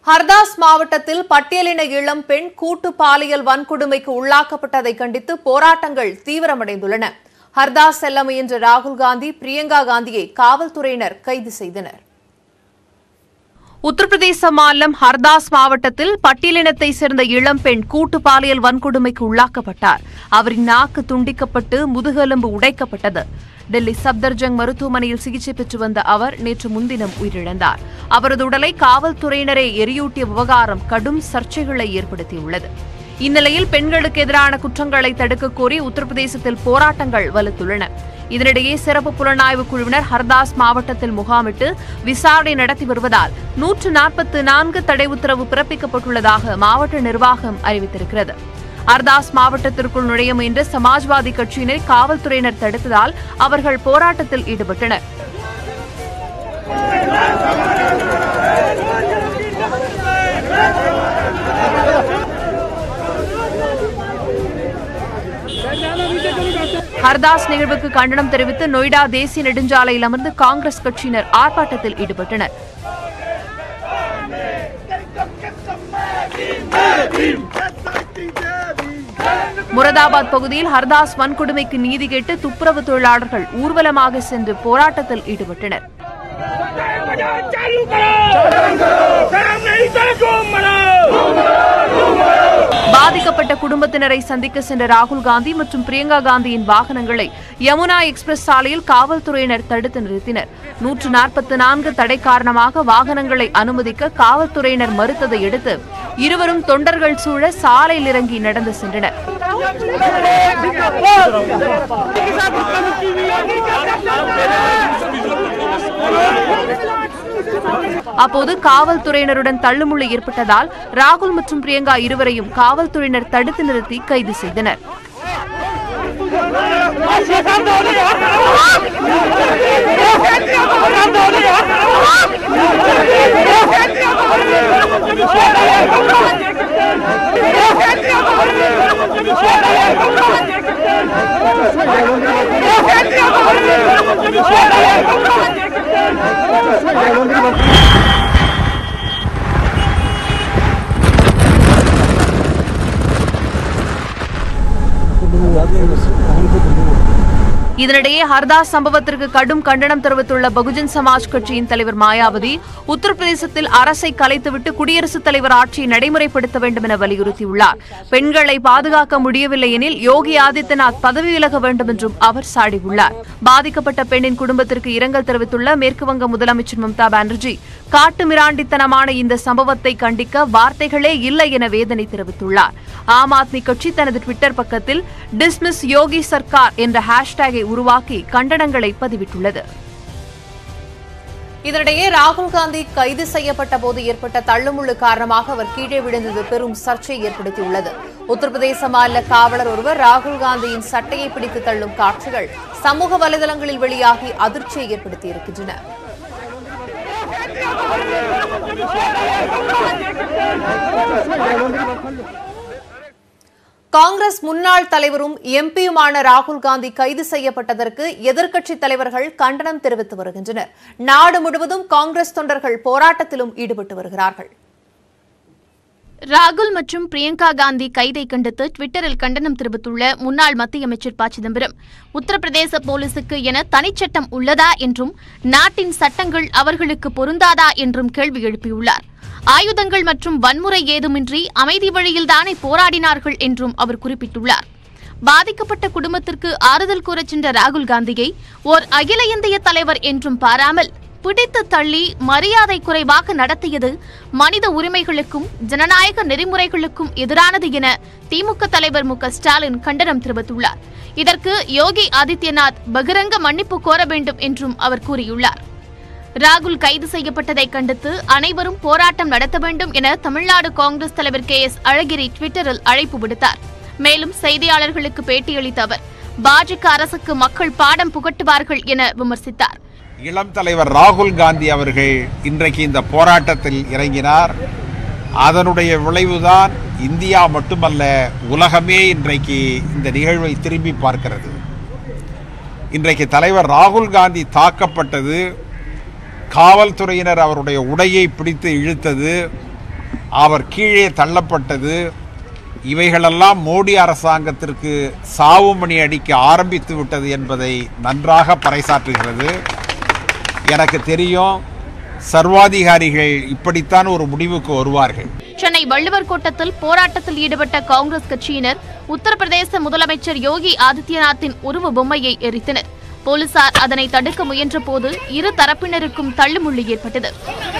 ஹர்தாஸ் மாவட்டத்தில் பட்டியலின இளம் பெண் கூட்டு பாலியல் வன்கொடுமைக்கு உள்ளாக்கப்பட்டதை கண்டித்து போராட்டங்கள் தீவிரமடைந்துள்ளன ஹர்தாஸ் செல்ல முயன்ற ராகுல் காந்தி பிரியங்கா காந்தியை காவல்துறையினர் கைது செய்தனர் உத்தரப்பிரதேச மாநிலம் ஹர்தாஸ் மாவட்டத்தில் பட்டியலினத்தை சேர்ந்த இளம்பெண் கூட்டு பாலியல் வன்கொடுமைக்கு உள்ளாக்கப்பட்டார் அவரின் நாக்கு துண்டிக்கப்பட்டு முதுகெலும்பு உடைக்கப்பட்டது டெல்லி சப்தர்ஜங் மருத்துவமனையில் சிகிச்சை பெற்று வந்த அவர் நேற்று முன்தினம் உயிரிழந்தார் அவரது உடலை காவல்துறையினரே எரியூட்டிய விவகாரம் கடும் சர்ச்சைகளை ஏற்படுத்தியுள்ளது இந்நிலையில் பெண்களுக்கு எதிரான குற்றங்களை தடுக்க கோரி உத்தரப்பிரதேசத்தில் போராட்டங்கள் வலுத்துள்ளன இதனிடையே சிறப்பு புலனாய்வு குழுவினர் ஹர்தாஸ் மாவட்டத்தில் முகாமிட்டு விசாரணை நடத்தி வருவதால் நூற்று நாற்பத்து நான்கு தடை உத்தரவு பிறப்பிக்கப்பட்டுள்ளதாக மாவட்ட நிர்வாகம் அறிவித்திருக்கிறது ஹர்தாஸ் மாவட்டத்திற்குள் நுழைய முயன்ற சமாஜ்வாதி கட்சியினர் காவல்துறையினர் தடுத்ததால் அவர்கள் போராட்டத்தில் ஈடுபட்டனர் ஹர்தாஸ் நிகழ்வுக்கு கண்டனம் தெரிவித்து நொய்டா தேசிய நெடுஞ்சாலையில் அமர்ந்து காங்கிரஸ் கட்சியினர் ஆர்ப்பாட்டத்தில் ஈடுபட்டனர் முரதாபாத் பகுதியில் ஹர்தாஸ் வன்கொடுமைக்கு நீதி கேட்டு துப்புரவு தொழிலாளர்கள் ஊர்வலமாக சென்று போராட்டத்தில் ஈடுபட்டனர் चालू करो शर्म नहीं तो घूम मरो பாதிக்கப்பட்ட குடும்பத்தினரை சந்திக்க சென்ற ராகுல் காந்தி மற்றும் பிரியங்கா காந்தியின் வாகனங்களை யமுனா எக்ஸ்பிரஸ் சாலையில் காவல்துறையினர் தடுத்து நிறுத்தினர் நூற்று நாற்பத்தி நான்கு தடை காரணமாக வாகனங்களை அனுமதிக்க காவல்துறையினர் மறுத்ததை அடுத்து இருவரும் தொண்டர்கள் சூழ சாலையில் இறங்கி நடந்து சென்றனர் அப்போது காவல்துறையினருடன் தள்ளுமுள்ளு ஏற்பட்டதால் ராகுல் மற்றும் பிரியங்கா இருவரையும் காவல்துறையினர் தடுத்து நிறுத்தி கைது செய்தனர் இதனிடையே ஹர்தாஸ் சம்பவத்திற்கு கடும் கண்டனம் தெரிவித்துள்ள பகுஜன் சமாஜ் கட்சியின் தலைவர் மாயாவதி உத்தரப்பிரதேசத்தில் அரசை கலைத்துவிட்டு குடியரசுத் தலைவர் ஆட்சியை நடைமுறைப்படுத்த வேண்டும் என வலியுறுத்தியுள்ளார் பெண்களை பாதுகாக்க முடியவில்லை எனில் யோகி ஆதித்யநாத் பதவி விலக வேண்டும் என்றும் அவர் சாடியுள்ளார் பாதிக்கப்பட்ட பெண்ணின் குடும்பத்திற்கு இரங்கல் தெரிவித்துள்ள மேற்குவங்க முதலமைச்சர் மம்தா பானர்ஜி காட்டு மிராண்டித்தனமான இந்த சம்பவத்தை கண்டிக்க வார்த்தைகளே இல்லை என வேதனை தெரிவித்துள்ளார் ஆம் ஆத்மி கட்சி தனது ட்விட்டர் பக்கத்தில் டிஸ்மிஸ் யோகி சர்க்கார் என்ற ஹேஷ்டேகை உருவாக்கி கண்டனங்களை பதிவிட்டுள்ளது இதனிடையே ராகுல் காந்தி கைது செய்யப்பட்ட போது ஏற்பட்ட தள்ளுமுள்ளு காரணமாக அவர் கீழே விழுந்தது பெரும் சர்ச்சையை ஏற்படுத்தியுள்ளது உத்தரப்பிரதேச மாநில காவலர் ஒருவர் ராகுல் காந்தியின் சட்டையை பிடித்து தள்ளும் காட்சிகள் சமூக வலைதளங்களில் வெளியாகி அதிர்ச்சியை ஏற்படுத்தியிருக்கின்றன காங்கிரஸ் முன்னாள் தலைவரும் எம்பியுமான ராகுல் காந்தி கைது செய்யப்பட்டதற்கு எதிர்க்கட்சித் தலைவர்கள் கண்டனம் தெரிவித்து வருகின்றனர் நாடு முழுவதும் காங்கிரஸ் தொண்டர்கள் போராட்டத்திலும் ஈடுபட்டு வருகிறார்கள் ராகுல் மற்றும் பிரியங்கா காந்தி கைதை கண்டித்து ட்விட்டரில் கண்டனம் தெரிவித்துள்ள முன்னாள் மத்திய அமைச்சர் ப சிதம்பரம் உத்தரப்பிரதேச போலீசுக்கு என தனிச்சட்டம் உள்ளதா என்றும் நாட்டின் சட்டங்கள் அவர்களுக்கு பொருந்தாதா என்றும் கேள்வி எழுப்பியுள்ளார் ஆயுதங்கள் மற்றும் வன்முறை ஏதுமின்றி அமைதி வழியில்தானே போராடினார்கள் என்றும் அவர் குறிப்பிட்டுள்ளார் பாதிக்கப்பட்ட குடும்பத்திற்கு ஆறுதல் கூறச் சென்ற ராகுல் காந்தியை ஓர் அகில இந்திய தலைவர் என்றும் பாராமல் பிடித்து தள்ளி மரியாதை குறைவாக நடத்தியது மனித உரிமைகளுக்கும் ஜனநாயக நெறிமுறைகளுக்கும் எதிரானது என திமுக தலைவர் மு க ஸ்டாலின் கண்டனம் தெரிவித்துள்ளார் இதற்கு யோகி ஆதித்யநாத் பகிரங்க மன்னிப்பு கோர வேண்டும் என்றும் அவர் கூறியுள்ளார் ராகுல் கைது செய்யப்பட்டதை கண்டித்து அனைவரும் போராட்டம் நடத்த வேண்டும் என தமிழ்நாடு காங்கிரஸ் தலைவர் கே எஸ் அழகிரி ட்விட்டரில் அழைப்பு விடுத்தார் மேலும் செய்தியாளர்களுக்கு பேட்டியளித்த அவர் பாஜக அரசுக்கு மக்கள் பாடம் புகட்டுவார்கள் என விமர்சித்தார் இளம் தலைவர் ராகுல் காந்தி அவர்கள் இன்றைக்கு இந்த போராட்டத்தில் இறங்கினார் அதனுடைய விளைவுதான் இந்தியா மட்டுமல்ல உலகமே இன்றைக்கு இந்த நிகழ்வை திரும்பி பார்க்கிறது இன்றைக்கு தலைவர் ராகுல் காந்தி தாக்கப்பட்டது காவல்துறையினர் அவருடைய உடையை பிடித்து இழுத்தது அவர் கீழே தள்ளப்பட்டது இவைகளெல்லாம் மோடி அரசாங்கத்திற்கு சாவு மணி அடிக்க ஆரம்பித்து விட்டது என்பதை நன்றாக பறைசாற்றுகிறது எனக்கு தெரியும் சர்வாதிகாரிகள் இப்படித்தான் ஒரு முடிவுக்கு வருவார்கள் சென்னை வள்ளுவர் கோட்டத்தில் போராட்டத்தில் ஈடுபட்ட காங்கிரஸ் கட்சியினர் உத்தரப்பிரதேச முதலமைச்சர் யோகி ஆதித்யநாத்தின் உருவ பொம்மையை எரித்தனர் போலீசார் அதனை தடுக்க முயன்றபோது இரு தரப்பினருக்கும் தள்ளுமுள்ளு ஏற்பட்டது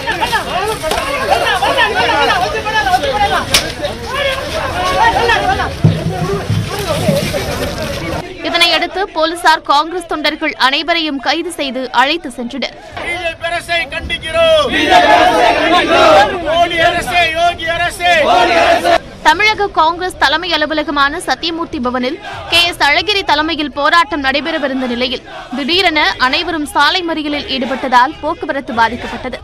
இதனையடுத்து போலீசார் காங்கிரஸ் தொண்டர்கள் அனைவரையும் கைது செய்து அழைத்து சென்றனர் பிஜேபி அரசை கண்டிக்கிறோம் மோடி அரசே யோகி அரசே தமிழக காங்கிரஸ் தலைமை அலுவலகமான சத்தியமூர்த்தி பவனில் கே எஸ் அழகிரி தலைமையில் போராட்டம் நடைபெறவிருந்த நிலையில் திடீரென அனைவரும் சாலை மறியலில் ஈடுபட்டதால் போக்குவரத்து பாதிக்கப்பட்டது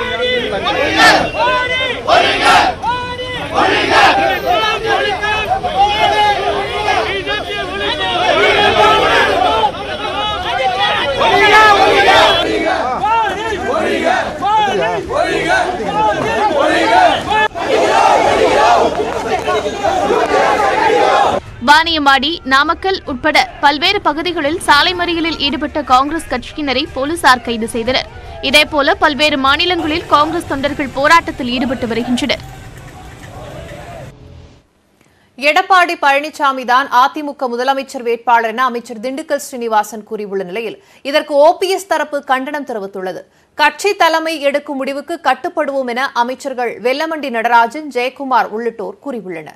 வாணியம்பாடி நாமக்கல் உட்பட பல்வேறு பகுதிகளில் சாலை மறியலில் ஈடுபட்ட காங்கிரஸ் கட்சியினரை போலீசார் கைது செய்தனர் இதேபோல பல்வேறு மாநிலங்களில் காங்கிரஸ் தொண்டர்கள் போராட்டத்தில் ஈடுபட்டு வருகின்றனர் எடப்பாடி பழனிசாமி தான் அதிமுக முதலமைச்சர் வேட்பாளர் என அமைச்சர் திண்டுக்கல் ஸ்ரீனிவாசன் கூறியுள்ள நிலையில் இதற்கு ஓபிஎஸ் தரப்பு கண்டனம் தெரிவித்துள்ளது கட்சி தலைமை எடுக்கும் முடிவுக்கு கட்டுப்படுவோம் என அமைச்சர்கள் வெல்லமண்டி நடராஜன் ஜெயக்குமார் உள்ளிட்டோர் கூறியுள்ளனர்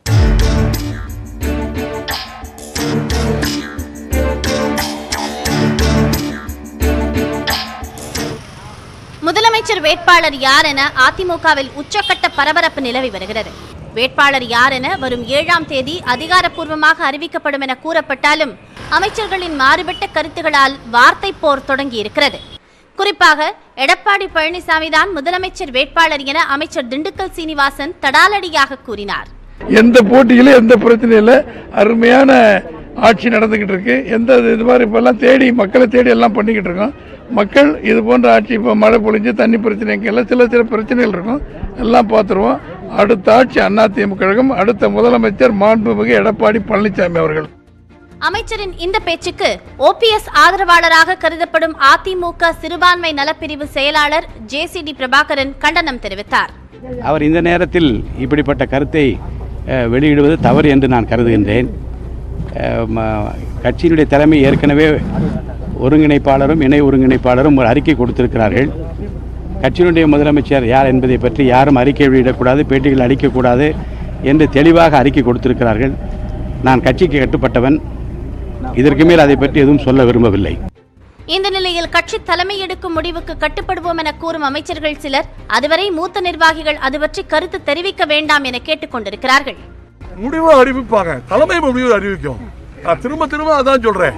முதலமைச்சர் வேட்பாளர் யார் என அதிமுகவில் உச்சக்கட்ட பரபரப்பு நிலவி வருகிறது வேட்பாளர் யார் என வரும் ஏழாம் தேதி அதிகாரப்பூர்வமாக அறிவிக்கப்படும் என கூறப்பட்டாலும் அமைச்சர்களின் மாறுபட்ட கருத்துகளால் வார்த்தை போர் தொடங்கி இருக்கிறது குறிப்பாக எடப்பாடி பழனிசாமி தான் முதலமைச்சர் வேட்பாளர் என அமைச்சர் திண்டுக்கல் சீனிவாசன் தடாலடியாக கூறினார் எந்த போட்டியிலும் எந்த பிரச்சனையும் இல்லை அருமையான ஆட்சி நடந்துகிட்டு இருக்கு எந்த இது மாதிரி இப்பெல்லாம் தேடி மக்களை தேடி எல்லாம் பண்ணிக்கிட்டு இருக்கோம் மக்கள் இது போன்ற ஆட்சி இப்போ மழை பொழிஞ்சு தண்ணி பிரச்சனைக்கு எல்லாம் சில சில பிரச்சனைகள் இருக்கும் எல்லாம் பார்த்துருவோம் அடுத்த ஆட்சி அதிமுக கழகம் அடுத்த முதலமைச்சர் மாண்புமிகு எடப்பாடி பழனிசாமி அவர்கள் அமைச்சரின் இந்த பேச்சுக்கு ஓபிஎஸ் ஆதரவாளராக கருதப்படும் அதிமுக சிறுபான்மை நலப்பிரிவு செயலாளர் ஜேசிடி பிரபாகரன் கண்டனம் தெரிவித்தார் அவர் இந்த நேரத்தில் இப்படிப்பட்ட கருத்தை அஹ், வெளியிடுவது தவறு என்று நான் கருதுகின்றேன் அஹ், ம- கட்சியினுடைய தலைமை ஏற்கனவே ஒருங்கிணைப்பாளரும் இணை ஒருங்கிணைப்பாளரும் ஒரு அறிக்கை கொடுத்திருக்கிறார்கள் கட்சியினுடைய முதலமைச்சர் யார் என்பதை பற்றி யாரும் அறிக்கை வெளியிடக்கூடாது பேட்டிகள் அளிக்கக்கூடாது என்று தெளிவாக அறிக்கை கொடுத்திருக்கிறார்கள் நான் கட்சிக்கு கட்டுப்பட்டவன் இதற்கு மேல் அதை பற்றி எதுவும் சொல்ல விரும்பவில்லை இந்த நிலையில் கட்சி தலைமை எடுக்கும் முடிவுக்கு கட்டுப்படுவோம் என கூறும் அமைச்சர்கள் சிலர் அதுவரை மூத்த நிர்வாகிகள் அது பற்றி கருத்து தெரிவிக்க வேண்டாம் என கேட்டுக் கொண்டிருக்கிறார்கள் முடிவு அறிவிப்பாங்க தலைமை முடிவு அறிவிக்கும் நான் திரும்ப திரும்ப அதான் சொல்றேன்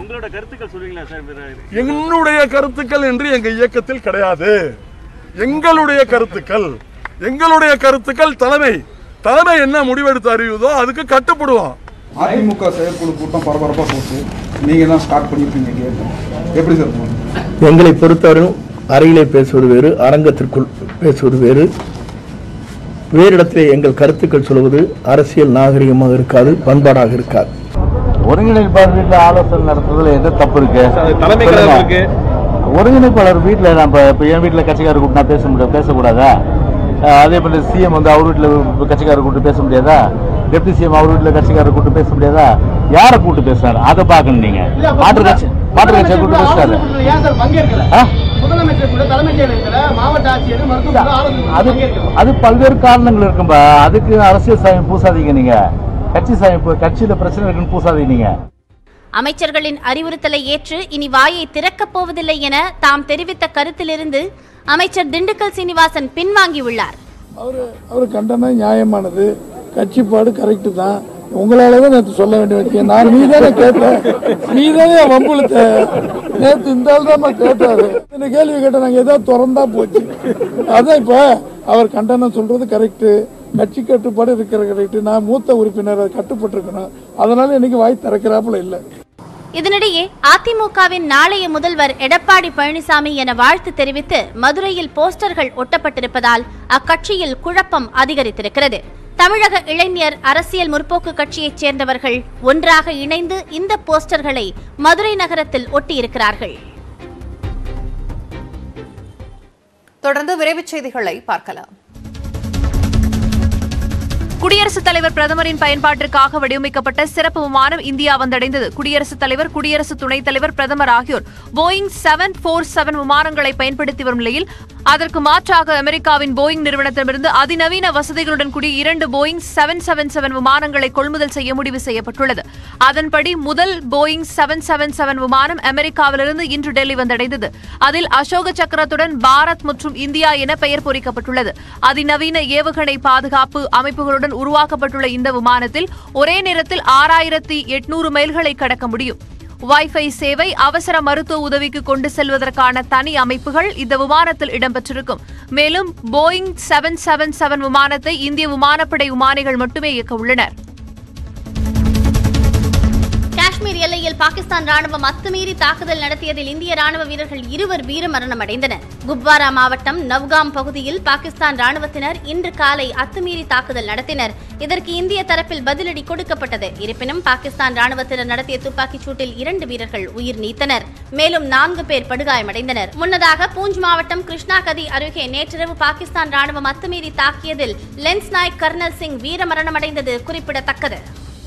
என்னுடைய கருத்துக்கள் என்று எங்க இயக்கத்தில் கிடையாது எங்களுடைய கருத்துக்கள் எங்களுடைய கருத்துக்கள் தலைமை தலைமை என்ன முடிவெடுத்து அறிவுதோ அதுக்கு கட்டுப்படுவோம் அதிமுக செயற்குழு கூட்டம் பரபரப்பாக போச்சு நீங்கள் தான் ஸ்டார்ட் பண்ணியிருப்பீங்க கேட்டேன் எப்படி சார் போகணும் எங்களை பொறுத்தவரையும் அறையிலே பேசுவது வேறு அரங்கத்திற்குள் பேசுவது வேறு வேறு இடத்திலே எங்கள் கருத்துக்கள் சொல்வது அரசியல் நாகரிகமாக இருக்காது பண்பாடாக இருக்காது ஒருங்கிணைப்பாளர் வீட்டில் ஆலோசனை நடத்துறதுல எந்த தப்பு இருக்கு சொல்லுங்க. ஒருங்கிணைப்பாளர் வீட்டில் நம்ம இப்போ என் வீட்டில் கட்சிக்காரர் கூப்பிட்டு நான் பேச முடியாது பேசக்கூடாதா அஹ் அதே போல சிஎம் வந்து அவர் வீட்டில் கட்சிக்காரர் கூப்பிட்டு பேச முடியாதா டெப்டி சிஎம் அவர் வீட்டில் கட்சிக்காரர் கூப்பிட்டு பேச முடியாதா யாரை கூப்பிட்டு பேசுறாரு அதை பார்க்கணும் நீங்க மாற்று கட்சி மாற்று கட்சியை கூப்பிட்டு பேசுறாரு ஆ? அது அது பல்வேறு காரணங்கள் இருக்கும்பா அதுக்கு அரசியல் சாயம் பூசாதீங்க நீங்க கட்சி சாயம் பூ- கட்சியில பிரச்சனை இருக்குன்னு பூசாதீங்க நீங்க அமைச்சர்களின் அறிவுறுத்தலை ஏற்று இனி வாயை திறக்கப் போவதில்லை என தாம் தெரிவித்த கருத்திலிருந்து அமைச்சர் திண்டுக்கல் சீனிவாசன் பின்வாங்கியுள்ளார் அவர் அவர் கண்டனம் நியாயமானது கட்சிப்பாடு கரெக்டு தான் உங்களால தான் நேற்று சொல்ல வேண்டிய விஷயம் நான் நீ தானே கேட்டேன் நீ தானே வம்புழுத்த நேற்று இந்த ஆள் தான் கேட்டாரு இந்த கேள்வி கேட்ட நாங்கள் ஏதாவது திறந்தா போச்சு அதான் இப்போ அவர் கண்டனம் சொல்றது கரெக்டு கட்சி கட்டுப்பாடு இருக்கிற கரெக்டு நான் மூத்த உறுப்பினர் அது கட்டுப்பட்டிருக்கணும் அதனால இன்னைக்கு வாய் திறக்கிறாப்புல இல்லை இதனிடையே அதிமுகவின் நாளைய முதல்வர் எடப்பாடி பழனிசாமி என வாழ்த்து தெரிவித்து மதுரையில் போஸ்டர்கள் ஒட்டப்பட்டிருப்பதால் அக்கட்சியில் குழப்பம் அதிகரித்திருக்கிறது தமிழக இளைஞர் அரசியல் முற்போக்கு கட்சியைச் சேர்ந்தவர்கள் ஒன்றாக இணைந்து இந்த போஸ்டர்களை மதுரை நகரத்தில் ஒட்டியிருக்கிறார்கள் தொடர்ந்து விரைவுச் செய்திகளை பார்க்கலாம் குடியரசுத் தலைவர் பிரதமரின் பயன்பாட்டிற்காக வடிவமைக்கப்பட்ட சிறப்பு விமானம் இந்தியா வந்தடைந்தது குடியரசுத் தலைவர் குடியரசு துணைத் தலைவர் பிரதமர் ஆகியோர் போயிங் செவன் போர் செவன் விமானங்களை பயன்படுத்தி வரும் நிலையில் அதற்கு மாற்றாக அமெரிக்காவின் போயிங் நிறுவனத்திடமிருந்து அதிநவீன வசதிகளுடன் கூடிய இரண்டு போயிங் செவன் செவன் செவன் விமானங்களை கொள்முதல் செய்ய முடிவு செய்யப்பட்டுள்ளது அதன்படி முதல் போயிங் செவன் செவன் செவன் விமானம் அமெரிக்காவிலிருந்து இன்று டெல்லி வந்தடைந்தது அதில் அசோக சக்கரத்துடன் பாரத் மற்றும் இந்தியா என பெயர் பொறிக்கப்பட்டுள்ளது அதிநவீன ஏவுகணை பாதுகாப்பு அமைப்புகளுடன் உருவாக்கப்பட்டுள்ள இந்த விமானத்தில் ஒரே நேரத்தில் ஆறாயிரத்தி எட்நூறு மைல்களை கடக்க முடியும் வைஃபை சேவை அவசர மருத்துவ உதவிக்கு கொண்டு செல்வதற்கான தனி அமைப்புகள் இந்த விமானத்தில் இடம்பெற்றிருக்கும் மேலும் போயிங் செவன் செவன் செவன் விமானத்தை இந்திய விமானப்படை விமானிகள் மட்டுமே இயக்க உள்ளனர் காஷ்மீர் எல்லையில் பாகிஸ்தான் ராணுவம் அத்துமீறி தாக்குதல் நடத்தியதில் இந்திய ராணுவ வீரர்கள் இருவர் வீரமரணம் அடைந்தனர் குப்வாரா மாவட்டம் நவ்காம் பகுதியில் பாகிஸ்தான் ராணுவத்தினர் இன்று காலை அத்துமீறி தாக்குதல் நடத்தினர் இதற்கு இந்திய தரப்பில் பதிலடி கொடுக்கப்பட்டது இருப்பினும் பாகிஸ்தான் ராணுவத்தினர் நடத்திய துப்பாக்கிச் சூட்டில் இரண்டு வீரர்கள் உயிர் நீத்தனர் மேலும் நான்கு பேர் படுகாயமடைந்தனர் முன்னதாக பூஞ்ச் மாவட்டம் கிருஷ்ணா கதி அருகே நேற்றிரவு பாகிஸ்தான் ராணுவம் அத்துமீறி தாக்கியதில் லென்ஸ் நாயக் கர்னல் சிங் வீரமரணமடைந்தது குறிப்பிடத்தக்கது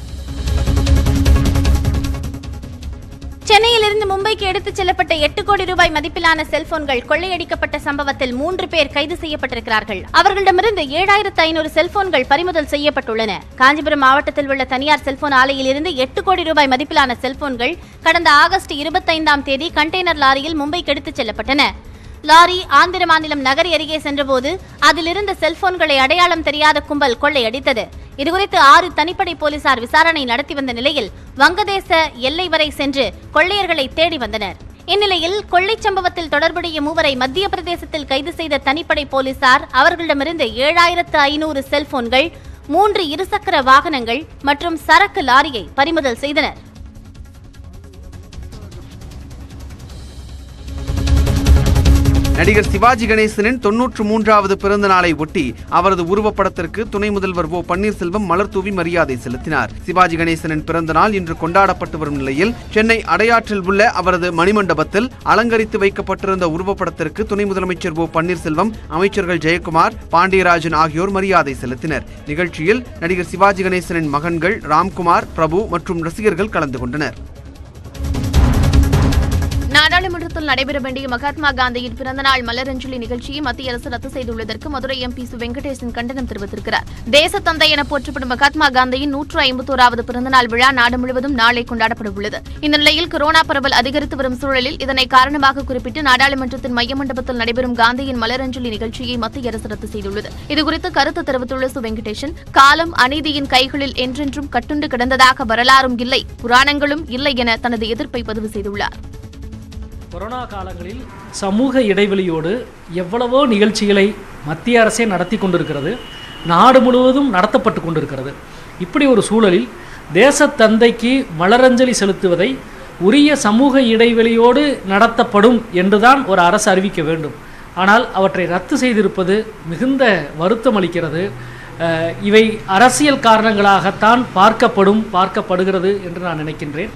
சென்னையிலிருந்து மும்பைக்கு எடுத்துச் செல்லப்பட்ட எட்டு கோடி ரூபாய் மதிப்பிலான செல்போன்கள் கொள்ளையடிக்கப்பட்ட சம்பவத்தில் மூன்று பேர் கைது செய்யப்பட்டிருக்கிறார்கள் அவர்களிடமிருந்து ஏழாயிரத்து ஐநூறு செல்போன்கள் பறிமுதல் செய்யப்பட்டுள்ளன காஞ்சிபுரம் மாவட்டத்தில் உள்ள தனியார் செல்போன் ஆலையில் இருந்து எட்டு கோடி ரூபாய் மதிப்பிலான செல்போன்கள் கடந்த ஆகஸ்ட் இருபத்தைந்தாம் தேதி கண்டெய்னர் லாரியில் மும்பைக்கு எடுத்துச் செல்லப்பட்டன லாரி ஆந்திர மாநிலம் நகரி அருகே சென்றபோது அதிலிருந்த செல்போன்களை அடையாளம் தெரியாத கும்பல் கொள்ளையடித்தது இதுகுறித்து ஆறு தனிப்படை போலீசார் விசாரணை நடத்தி வந்த நிலையில் வங்கதேச எல்லை வரை சென்று கொள்ளையர்களை தேடி வந்தனர் இந்நிலையில் கொள்ளைச் சம்பவத்தில் தொடர்புடைய மூவரை மத்திய பிரதேசத்தில் கைது செய்த தனிப்படை போலீசார் அவர்களிடமிருந்து ஏழாயிரத்து ஐநூறு செல்போன்கள் மூன்று இருசக்கர வாகனங்கள் மற்றும் சரக்கு லாரியை பறிமுதல் செய்தனர் நடிகர் சிவாஜி கணேசனின் தொன்னூற்று மூன்றாவது பிறந்த நாளை ஒட்டி அவரது உருவப்படத்திற்கு துணை முதல்வர் ஓ பன்னீர்செல்வம் மலர் தூவி மரியாதை செலுத்தினார் சிவாஜி கணேசனின் பிறந்த நாள் இன்று கொண்டாடப்பட்டு வரும் நிலையில் சென்னை அடையாற்றில் உள்ள அவரது மணிமண்டபத்தில் அலங்கரித்து வைக்கப்பட்டிருந்த உருவப்படத்திற்கு துணை முதலமைச்சர் ஓ பன்னீர்செல்வம் அமைச்சர்கள் ஜெயக்குமார் பாண்டியராஜன் ஆகியோர் மரியாதை செலுத்தினர் நிகழ்ச்சியில் நடிகர் சிவாஜி கணேசனின் மகன்கள் ராம்குமார் பிரபு மற்றும் ரசிகர்கள் கலந்து கொண்டனர் நாடாளுமன்றத்தில் நடைபெற வேண்டிய மகாத்மா காந்தியின் பிறந்தநாள் மலரஞ்சலி நிகழ்ச்சியை மத்திய அரசு ரத்து செய்துள்ளதற்கு மதுரை எம்பி சு வெங்கடேசன் கண்டனம் தெரிவித்திருக்கிறார் தேசத்தந்தை என போற்றப்படும் மகாத்மா காந்தியின் நூற்று ஐம்பத்தோராவது பிறந்தநாள் விழா நாடு முழுவதும் நாளை கொண்டாடப்பட உள்ளது இந்த நிலையில் கொரோனா பரவல் அதிகரித்து வரும் சூழலில் இதனை காரணமாக குறிப்பிட்டு நாடாளுமன்றத்தின் மைய மண்டபத்தில் நடைபெறும் காந்தியின் மலரஞ்சலி நிகழ்ச்சியை மத்திய அரசு ரத்து செய்துள்ளது இதுகுறித்து கருத்து தெரிவித்துள்ள சு வெங்கடேசன் காலம் அநீதியின் கைகளில் என்றென்றும் கட்டுண்டு கிடந்ததாக வரலாறும் இல்லை புராணங்களும் இல்லை என தனது எதிர்ப்பை பதிவு செய்துள்ளார் கொரோனா காலங்களில் சமூக இடைவெளியோடு எவ்வளவோ நிகழ்ச்சிகளை மத்திய அரசே நடத்தி கொண்டிருக்கிறது நாடு முழுவதும் நடத்தப்பட்டு கொண்டிருக்கிறது இப்படி ஒரு சூழலில் தேசத்தந்தைக்கு மலரஞ்சலி செலுத்துவதை உரிய சமூக இடைவெளியோடு நடத்தப்படும் என்றுதான் ஒரு அரசு அறிவிக்க வேண்டும் ஆனால் அவற்றை ரத்து செய்திருப்பது மிகுந்த வருத்தம் அளிக்கிறது அஹ், இவை அரசியல் காரணங்களாகத்தான் பார்க்கப்படும் பார்க்கப்படுகிறது என்று நான் நினைக்கின்றேன்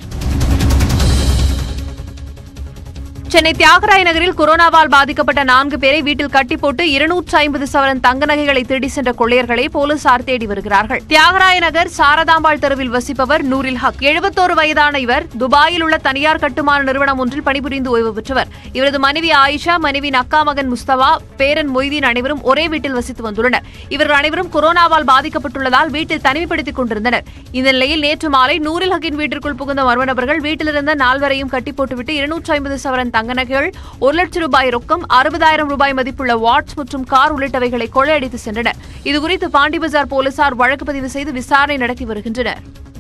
சென்னை தியாகராய நகரில் கொரோனாவால் பாதிக்கப்பட்ட நான்கு பேரை வீட்டில் கட்டி போட்டு இருநூற்று ஐம்பது சவரன் தங்க நகைகளை திருடி சென்ற கொள்ளையர்களை போலீசார் தேடி வருகிறார்கள் தியாகராய நகர் சாரதாம்பாள் தெருவில் வசிப்பவர் நூரில் ஹக் எழுபத்தோரு வயதான இவர் துபாயில் உள்ள தனியார் கட்டுமான நிறுவனம் ஒன்றில் பணிபுரிந்து ஓய்வு பெற்றவர் இவரது மனைவி ஆயிஷா மனைவியின் அக்கா மகன் முஸ்தபா பேரன் மொய்தீன் அனைவரும் ஒரே வீட்டில் வசித்து வந்துள்ளனர் இவர்கள் அனைவரும் கொரோனாவால் பாதிக்கப்பட்டுள்ளதால் வீட்டில் தனிமைப்படுத்திக் கொண்டிருந்தனர் இந்த நிலையில் நேற்று மாலை நூரில் ஹக்கின் வீட்டிற்குள் புகுந்த மர்ம நபர்கள் வீட்டிலிருந்த நால்வரையும் கட்டி போட்டுவிட்டு இருநூற்றி ஐம்பது சவரன் தங்க நகைகள் ஒரு லட்சம் ரூபாய் ரொக்கம் அறுபதாயிரம் ரூபாய் மதிப்புள்ள வாட்ச் மற்றும் கார் உள்ளிட்டவைகளை கொள்ளையடித்து சென்றனர் இதுகுறித்து பாண்டி பஜார் போலீசார் வழக்கு பதிவு செய்து விசாரணை நடத்தி வருகின்றனர்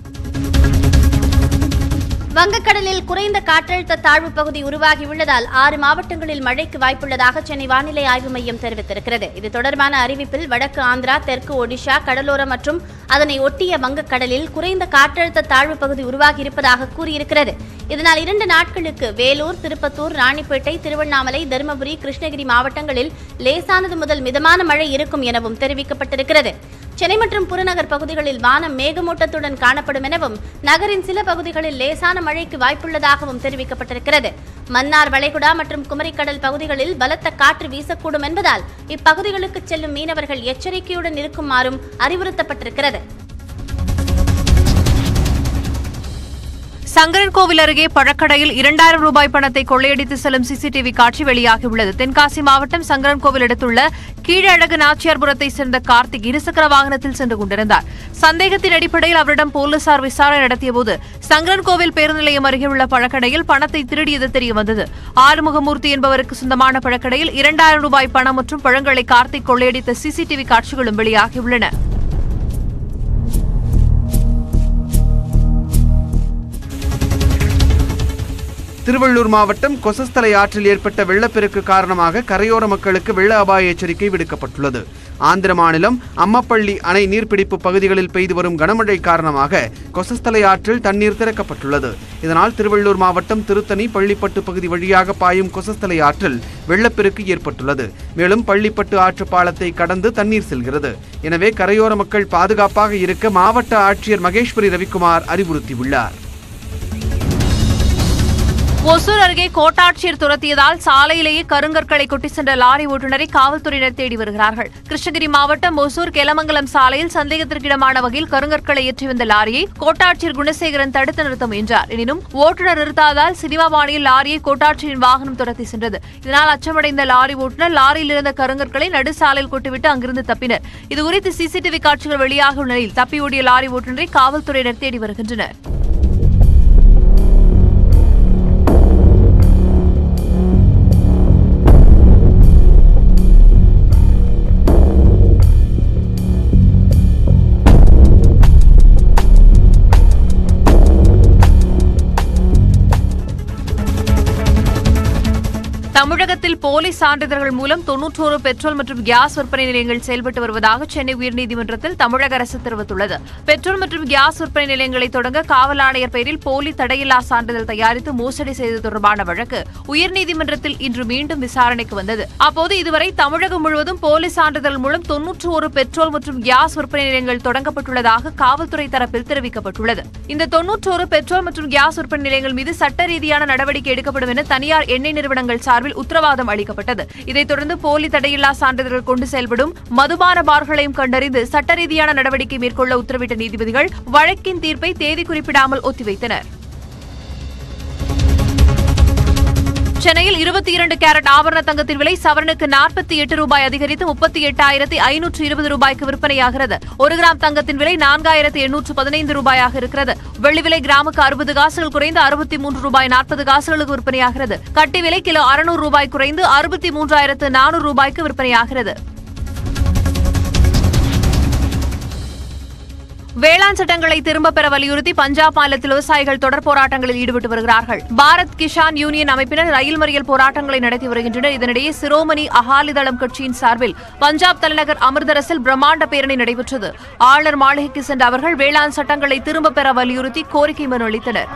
வங்கக்கடலில் குறைந்த காற்றழுத்த தாழ்வு பகுதி உருவாகியுள்ளதால் ஆறு மாவட்டங்களில் மழைக்கு வாய்ப்புள்ளதாக சென்னை வானிலை ஆய்வு மையம் தெரிவித்திருக்கிறது இது தொடர்பான அறிவிப்பில் வடக்கு ஆந்திரா தெற்கு ஒடிஷா கடலோரம் மற்றும் அதனை ஒட்டிய வங்கக்கடலில் குறைந்த காற்றழுத்த தாழ்வு பகுதி உருவாகியிருப்பதாக கூறியிருக்கிறது இதனால் இரண்டு நாட்களுக்கு வேலூர் திருப்பத்தூர் ராணிப்பேட்டை திருவண்ணாமலை தருமபுரி கிருஷ்ணகிரி மாவட்டங்களில் லேசானது முதல் மிதமான மழை இருக்கும் எனவும் தெரிவிக்கப்பட்டிருக்கிறது சென்னை மற்றும் புறநகர் பகுதிகளில் வானம் மேகமூட்டத்துடன் காணப்படும் எனவும் நகரின் சில பகுதிகளில் லேசான மழைக்கு வாய்ப்புள்ளதாகவும் தெரிவிக்கப்பட்டிருக்கிறது மன்னார் வளைகுடா மற்றும் குமரிக்கடல் பகுதிகளில் பலத்த காற்று வீசக்கூடும் என்பதால் இப்பகுதிகளுக்கு செல்லும் மீனவர்கள் எச்சரிக்கையுடன் இருக்குமாறும் அறிவுறுத்தப்பட்டிருக்கிறது சங்கரன்கோவில் அருகே பழக்கடையில் இரண்டாயிரம் ரூபாய் பணத்தை கொள்ளையடித்து செல்லும் சிசிடிவி காட்சி வெளியாகியுள்ளது தென்காசி மாவட்டம் சங்கரன்கோவில் அடுத்துள்ள கீழழகு நாச்சியார்புரத்தை சேர்ந்த கார்த்திக் இருசக்கர வாகனத்தில் சென்று கொண்டிருந்தார் சந்தேகத்தின் அடிப்படையில் அவரிடம் போலீசார் விசாரணை நடத்தியபோது சங்கரன்கோவில் பேருந்து நிலையம் அருகே உள்ள பழக்கடையில் பணத்தை திருடியது தெரியவந்தது ஆறுமுகமூர்த்தி என்பவருக்கு சொந்தமான பழக்கடையில் இரண்டாயிரம் ரூபாய் பணம் மற்றும் பழங்களை கார்த்திக் கொள்ளையடித்த சிசிடிவி காட்சிகளும் வெளியாகியுள்ளன திருவள்ளூர் மாவட்டம் கொசஸ்தலை ஆற்றில் ஏற்பட்ட வெள்ளப்பெருக்கு காரணமாக கரையோர மக்களுக்கு வெள்ள அபாய எச்சரிக்கை விடுக்கப்பட்டுள்ளது ஆந்திர மாநிலம் அம்மப்பள்ளி அணை நீர்பிடிப்பு பகுதிகளில் பெய்து வரும் கனமழை காரணமாக கொசஸ்தலை ஆற்றில் தண்ணீர் திறக்கப்பட்டுள்ளது இதனால் திருவள்ளூர் மாவட்டம் திருத்தணி பள்ளிப்பட்டு பகுதி வழியாக பாயும் கொசஸ்தலை ஆற்றில் வெள்ளப்பெருக்கு ஏற்பட்டுள்ளது மேலும் பள்ளிப்பட்டு ஆற்று பாலத்தை கடந்து தண்ணீர் செல்கிறது எனவே கரையோர மக்கள் பாதுகாப்பாக இருக்க மாவட்ட ஆட்சியர் மகேஸ்வரி ரவிக்குமார் அறிவுறுத்தியுள்ளார் ஒசூர் அருகே கோட்டாட்சியர் துரத்தியதால் சாலையிலேயே கருங்கற்களை கொட்டி சென்ற லாரி ஓட்டுநரை காவல்துறையினர் தேடி வருகிறார்கள் கிருஷ்ணகிரி மாவட்டம் ஒசூர் கெலமங்கலம் சாலையில் சந்தேகத்திற்கிடமான வகையில் கருங்கற்களை ஏற்றி வந்த லாரியை கோட்டாட்சியர் குணசேகரன் தடுத்து நிறுத்த முயன்றார் எனினும் ஓட்டுநர் நிறுத்தாதால் சினிமா பாணியில் லாரியை கோட்டாட்சியரின் வாகனம் துரத்தி சென்றது இதனால் அச்சமடைந்த லாரி ஓட்டுநர் லாரியில் இருந்த கருங்கற்களை நடுசாலையில் கொட்டிவிட்டு அங்கிருந்து தப்பினர் இதுகுறித்து சிசிடிவி காட்சிகள் வெளியாகும் நிலையில் தப்பி ஓடிய லாரி ஓட்டுநரை காவல்துறையினர் தேடி வருகின்றனர் தமிழகத்தில் போலி சான்றிதழ்கள் மூலம் தொன்னூற்றோரு பெட்ரோல் மற்றும் கேஸ் விற்பனை நிலையங்கள் செயல்பட்டு வருவதாக சென்னை உயர்நீதிமன்றத்தில் தமிழக அரசு தெரிவித்துள்ளது பெட்ரோல் மற்றும் கேஸ் விற்பனை நிலையங்களை தொடங்க காவல் ஆணையர் பெயரில் போலி தடையில்லா சான்றிதழ் தயாரித்து மோசடி செய்தது தொடர்பான வழக்கு உயர்நீதிமன்றத்தில் இன்று மீண்டும் விசாரணைக்கு வந்தது அப்போது இதுவரை தமிழகம் முழுவதும் போலி சான்றிதழ் மூலம் தொன்னூற்று ஒரு பெட்ரோல் மற்றும் கேஸ் விற்பனை நிலையங்கள் தொடங்கப்பட்டுள்ளதாக காவல்துறை தரப்பில் தெரிவிக்கப்பட்டுள்ளது இந்த தொன்னூற்றோரு பெட்ரோல் மற்றும் கேஸ் விற்பனை நிலையங்கள் மீது சட்ட ரீதியான நடவடிக்கை எடுக்கப்படும் என தனியார் எண்ணெய் நிறுவனங்கள் சார்பில் உத்தரவாதம் அளிக்கப்பட்டது இதைத் தொடர்ந்து போலி தடையில்லா சான்றிதழ்கள் கொண்டு செயல்படும் மதுபான பார்களையும் கண்டறிந்து சட்ட ரீதியான நடவடிக்கை மேற்கொள்ள உத்தரவிட்ட நீதிபதிகள் வழக்கின் தீர்ப்பை தேதி குறிப்பிடாமல் ஒத்திவைத்தனர் சென்னையில் இருபத்தி இரண்டு கேரட் ஆபரண தங்கத்தின் விலை சவரனுக்கு நாற்பத்தி எட்டு ரூபாய் அதிகரித்து முப்பத்தி எட்டாயிரத்தி ஐநூற்று இருபது ரூபாய்க்கு விற்பனையாகிறது ஒரு கிராம் தங்கத்தின் விலை நான்காயிரத்தி எண்ணூற்று பதினைந்து ரூபாயாக இருக்கிறது வெள்ளி விலை கிராமுக்கு அறுபது காசுகள் குறைந்து அறுபத்தி மூன்று ரூபாய் நாற்பது காசுகளுக்கு விற்பனையாகிறது கட்டி விலை கிலோ அறுநூறு ரூபாய் குறைந்து அறுபத்தி மூன்றாயிரத்து நானூறு ரூபாய்க்கு விற்பனையாகிறது வேளாண் சட்டங்களை திரும்பப் பெற வலியுறுத்தி பஞ்சாப் மாநிலத்தில் விவசாயிகள் தொடர் போராட்டங்களில் ஈடுபட்டு வருகிறார்கள் பாரத் கிஷான் யூனியன் அமைப்பினர் ரயில் மறியல் போராட்டங்களை நடத்தி வருகின்றனர் இதனிடையே சிரோமணி அகாலிதளம் கட்சியின் சார்பில் பஞ்சாப் தலைநகர் அமிர்தரசில் பிரம்மாண்ட பேரணி நடைபெற்றது ஆளுநர் மாளிகைக்கு சென்ற அவர்கள் வேளாண் சட்டங்களை திரும்பப் பெற வலியுறுத்தி கோரிக்கை மனு அளித்தனர்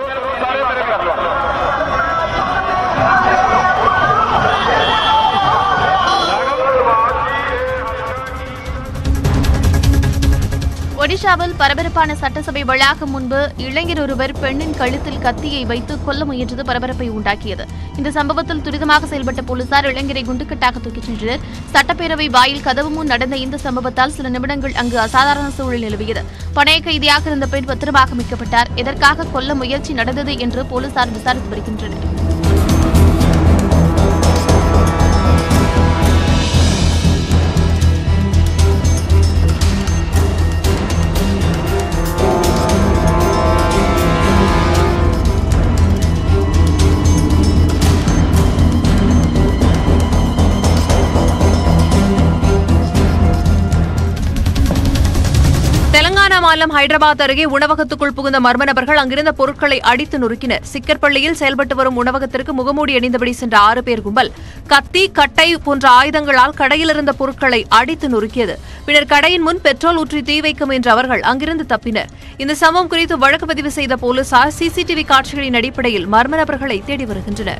ஒடிஷாவில் பரபரப்பான சட்டசபை வளாகம் முன்பு இளைஞர் ஒருவர் பெண்ணின் கழுத்தில் கத்தியை வைத்து கொல்ல முயன்றது பரபரப்பை உண்டாக்கியது இந்த சம்பவத்தில் துரிதமாக செயல்பட்ட போலீசார் இளைஞரை குண்டுக்கட்டாக தூக்கிச் சென்றனர் சட்டப்பேரவை வாயில் கதவு முன் நடந்த இந்த சம்பவத்தால் சில நிமிடங்கள் அங்கு அசாதாரண சூழல் நிலவியது பணைய கைதியாக இருந்த பெண் பத்திரமாக மீட்கப்பட்டார் எதற்காக கொல்ல முயற்சி நடந்தது என்று போலீசார் விசாரித்து வருகின்றனர் தெலங்கானா மாநிலம் ஹைதராபாத் அருகே உணவகத்துக்குள் புகுந்த மர்ம நபர்கள் அங்கிருந்த பொருட்களை அடித்து நொறுக்கினர் சிக்கர்பள்ளியில் செயல்பட்டு வரும் உணவகத்திற்கு முகமூடி அணிந்தபடி சென்ற ஆறு பேர் கும்பல் கத்தி கட்டை போன்ற ஆயுதங்களால் கடையில் இருந்த பொருட்களை அடித்து நொறுக்கியது பின்னர் கடையின் முன் பெட்ரோல் ஊற்றி தீ வைக்க முயன்ற அவர்கள் அங்கிருந்து தப்பினர் இந்த சம்பவம் குறித்து வழக்கு பதிவு செய்த போலீசார் சிசிடிவி காட்சிகளின் அடிப்படையில் மர்ம நபர்களை தேடி வருகின்றனர்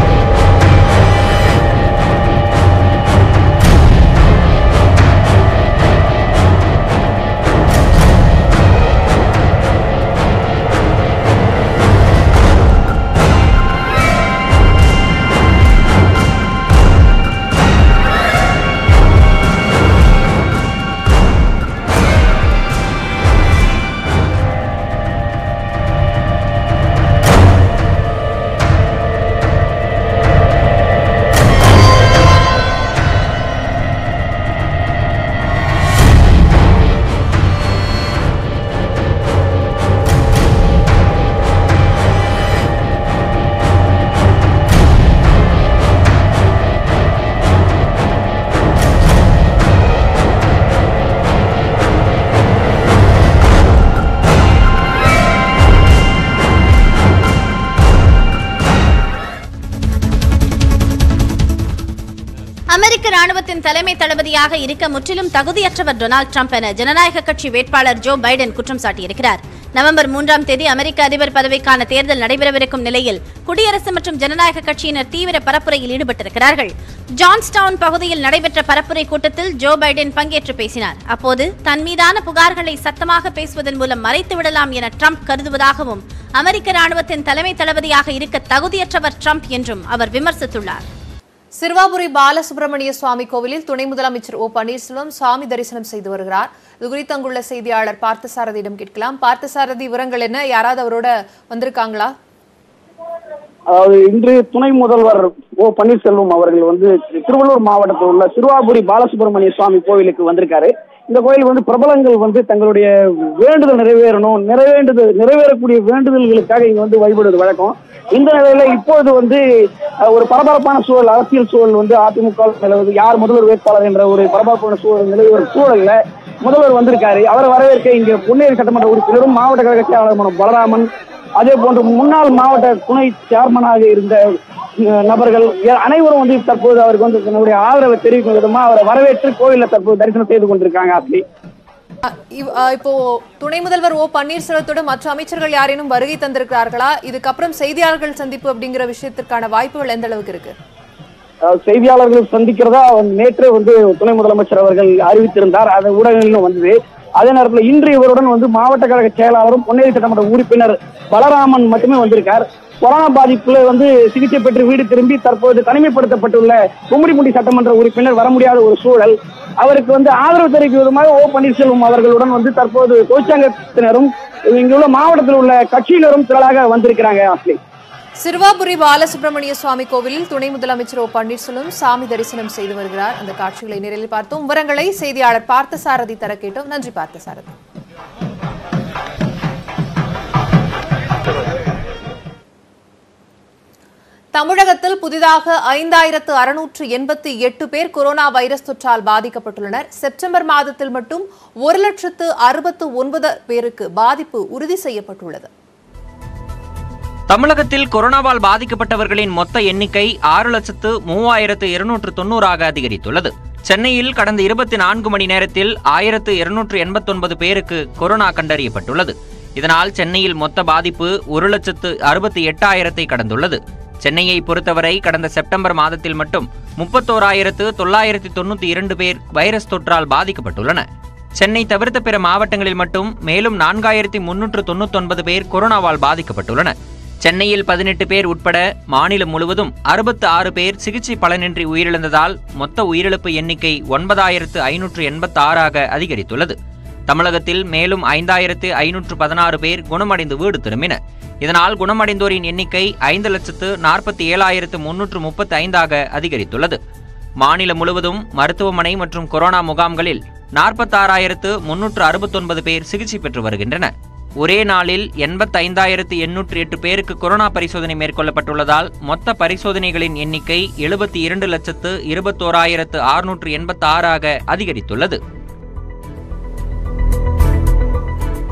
அமெரிக்க ராணுவத்தின் தலைமை தளபதியாக இருக்க முற்றிலும் தகுதியற்றவர் டொனால்ட் ட்ரம்ப் என ஜனநாயக கட்சி வேட்பாளர் ஜோ பைடன் குற்றம் சாட்டியிருக்கிறார் நவம்பர் மூன்றாம் தேதி அமெரிக்க அதிபர் பதவிக்கான தேர்தல் நடைபெறவிருக்கும் நிலையில் குடியரசு மற்றும் ஜனநாயக கட்சியினர் தீவிர பரப்புரையில் ஈடுபட்டிருக்கிறார்கள் ஜான்ஸ்டவுன் பகுதியில் நடைபெற்ற பரப்புரை கூட்டத்தில் ஜோ பைடன் பங்கேற்று பேசினார் அப்போது தன் மீதான புகார்களை சத்தமாக பேசுவதன் மூலம் மறைத்து விடலாம் என ட்ரம்ப் கருதுவதாகவும் அமெரிக்க ராணுவத்தின் தலைமை தளபதியாக இருக்க தகுதியற்றவர் ட்ரம்ப் என்றும் அவர் விமர்சித்துள்ளார் சிறுவாபுரி பாலசுப்ரமணிய சுவாமி கோவிலில் துணை முதலமைச்சர் ஓ பன்னீர்செல்வம் சுவாமி தரிசனம் செய்து வருகிறார் இது குறித்து அங்குள்ள செய்தியாளர் பார்த்தசாரதியிடம் கேட்கலாம் பார்த்தசாரதி விவரங்கள் என்ன யாராவது அவரோட வந்திருக்காங்களா அதாவது இன்று துணை முதல்வர் ஓ பன்னீர்செல்வம் அவர்கள் வந்து திருவள்ளூர் மாவட்டத்தில் உள்ள சிறுவாபுரி பாலசுப்ரமணிய சுவாமி கோவிலுக்கு வந்திருக்காரு இந்த கோயில் வந்து பிரபலங்கள் வந்து தங்களுடைய வேண்டுதல் நிறைவேறணும் நிறைவேண்டுது நிறைவேறக்கூடிய வேண்டுதல்களுக்காக இங்க வந்து வழிபடுவது வழக்கம் இந்த நிலையில இப்போது வந்து அஹ், ஒரு பரபரப்பான சூழல் அரசியல் சூழல் வந்து அதிமுக நிலவுது யார் முதல்வர் வேட்பாளர் என்ற ஒரு பரபரப்பான சூழல் நிலவி ஒரு சூழல்ல முதல்வர் வந்திருக்காரு அவரை வரவேற்க இங்க பொன்னேரி சட்டமன்ற உறுப்பினரும் மாவட்ட கழக செயலாளருமான பலராமன் அதே போன்று முன்னாள் மாவட்ட துணை சேர்மனாக இருந்த அஹ், நபர்கள் எ- அனைவரும் வந்து தற்போது அவருக்கு வந்து தன்னுடைய ஆதரவை தெரிவிக்கும் விதமா அவரை வரவேற்று கோயில்ல தற்போது தரிசனம் செய்து கொண்டிருக்காங்க அப்படி இவ்- அஹ் இப்போ துணை முதல்வர் ஓ பன்னீர்செல்வத்தோட மற்ற அமைச்சர்கள் யாரேனும் வருகை தந்திருக்கிறார்களா இதுக்கப்புறம் செய்தியாளர்கள் சந்திப்பு அப்படிங்கிற விஷயத்திற்கான வாய்ப்புகள் எந்த அளவுக்கு இருக்கு அஹ், செய்தியாளர்கள் சந்திக்கிறதா அவர் நேற்றே வந்து துணை முதலமைச்சர் அவர்கள் அறிவித்திருந்தார் அது ஊடகங்களிலும் வந்தது அதே நேரத்தில் இன்று இவருடன் வந்து மாவட்ட கழக செயலாளரும் பொன்னேரி சட்டமன்ற உறுப்பினர் பலராமன் மட்டுமே வந்திருக்கார் கொரோனா பாதிப்புல வந்து சிகிச்சை பெற்று வீடு திரும்பி தற்போது தனிமைப்படுத்தப்பட்டுள்ள கும்மிடிமுடி சட்டமன்ற உறுப்பினர் வர முடியாத ஒரு சூழல் அவருக்கு வந்து ஆதரவு தெரிவிக்கும் விதமாக ஓ பன்னீர்செல்வம் அவர்களுடன் வந்து தற்போது தொழிற்சங்கத்தினரும் இங்குள்ள மாவட்டத்தில் உள்ள கட்சியினரும் திரளாக வந்திருக்கிறாங்க ஆஸ்லி சிறுவாபுரி பாலசுப்ரமணிய சுவாமி கோவிலில் துணை முதலமைச்சர் ஓ பன்னீர்செல்வம் சாமி தரிசனம் செய்து வருகிறார் அந்த காட்சிகளை நேரில் பார்த்தோம் விவரங்களை செய்தியாளர் பார்த்தசாரதி தர கேட்டோம் நன்றி பார்த்தசாரதி தமிழகத்தில் புதிதாக ஐந்தாயிரத்து அறுநூற்று எண்பத்தி எட்டு பேர் கொரோனா வைரஸ் தொற்றால் பாதிக்கப்பட்டுள்ளனர் செப்டம்பர் மாதத்தில் மட்டும் ஒரு லட்சத்து அறுபத்து ஒன்பது பேருக்கு பாதிப்பு உறுதி செய்யப்பட்டுள்ளது தமிழகத்தில் கொரோனாவால் பாதிக்கப்பட்டவர்களின் மொத்த எண்ணிக்கை ஆறு லட்சத்து மூவாயிரத்து இருநூற்று தொண்ணூறாக அதிகரித்துள்ளது சென்னையில் கடந்த இருபத்தி நான்கு மணி நேரத்தில் ஆயிரத்து இருநூற்று எண்பத்தொன்பது பேருக்கு கொரோனா கண்டறியப்பட்டுள்ளது இதனால் சென்னையில் மொத்த பாதிப்பு ஒரு லட்சத்து அறுபத்தி எட்டாயிரத்தை கடந்துள்ளது சென்னையை பொறுத்தவரை கடந்த செப்டம்பர் மாதத்தில் மட்டும் முப்பத்தோராயிரத்து தொள்ளாயிரத்தி தொண்ணூத்தி இரண்டு பேர் வைரஸ் தொற்றால் பாதிக்கப்பட்டுள்ளன சென்னை தவிர்த்த பிற மாவட்டங்களில் மட்டும் மேலும் நான்காயிரத்தி முன்னூற்று தொண்ணூத்தொன்பது பேர் கொரோனாவால் பாதிக்கப்பட்டுள்ளனர் சென்னையில் பதினெட்டு பேர் உட்பட மாநிலம் முழுவதும் அறுபத்து ஆறு பேர் சிகிச்சை பலனின்றி உயிரிழந்ததால் மொத்த உயிரிழப்பு எண்ணிக்கை ஒன்பதாயிரத்து ஐநூற்று எண்பத்தி ஆறாக அதிகரித்துள்ளது தமிழகத்தில் மேலும் ஐந்தாயிரத்து ஐநூற்று பதினாறு பேர் குணமடைந்து வீடு திரும்பினர் இதனால் குணமடைந்தோரின் எண்ணிக்கை ஐந்து லட்சத்து நாற்பத்தி ஏழாயிரத்து முன்னூற்று முப்பத்தி ஐந்தாக அதிகரித்துள்ளது மாநிலம் முழுவதும் மருத்துவமனை மற்றும் கொரோனா முகாம்களில் நாற்பத்தாறாயிரத்து முன்னூற்று அறுபத்தொன்பது பேர் சிகிச்சை பெற்று வருகின்றனர் ஒரே நாளில் எண்பத்தைந்தாயிரத்து எண்ணூற்று எட்டு பேருக்கு கொரோனா பரிசோதனை மேற்கொள்ளப்பட்டுள்ளதால் மொத்த பரிசோதனைகளின் எண்ணிக்கை எழுபத்தி இரண்டு லட்சத்து இருபத்தோராயிரத்து அறுநூற்று எண்பத்தி ஆறாக அதிகரித்துள்ளது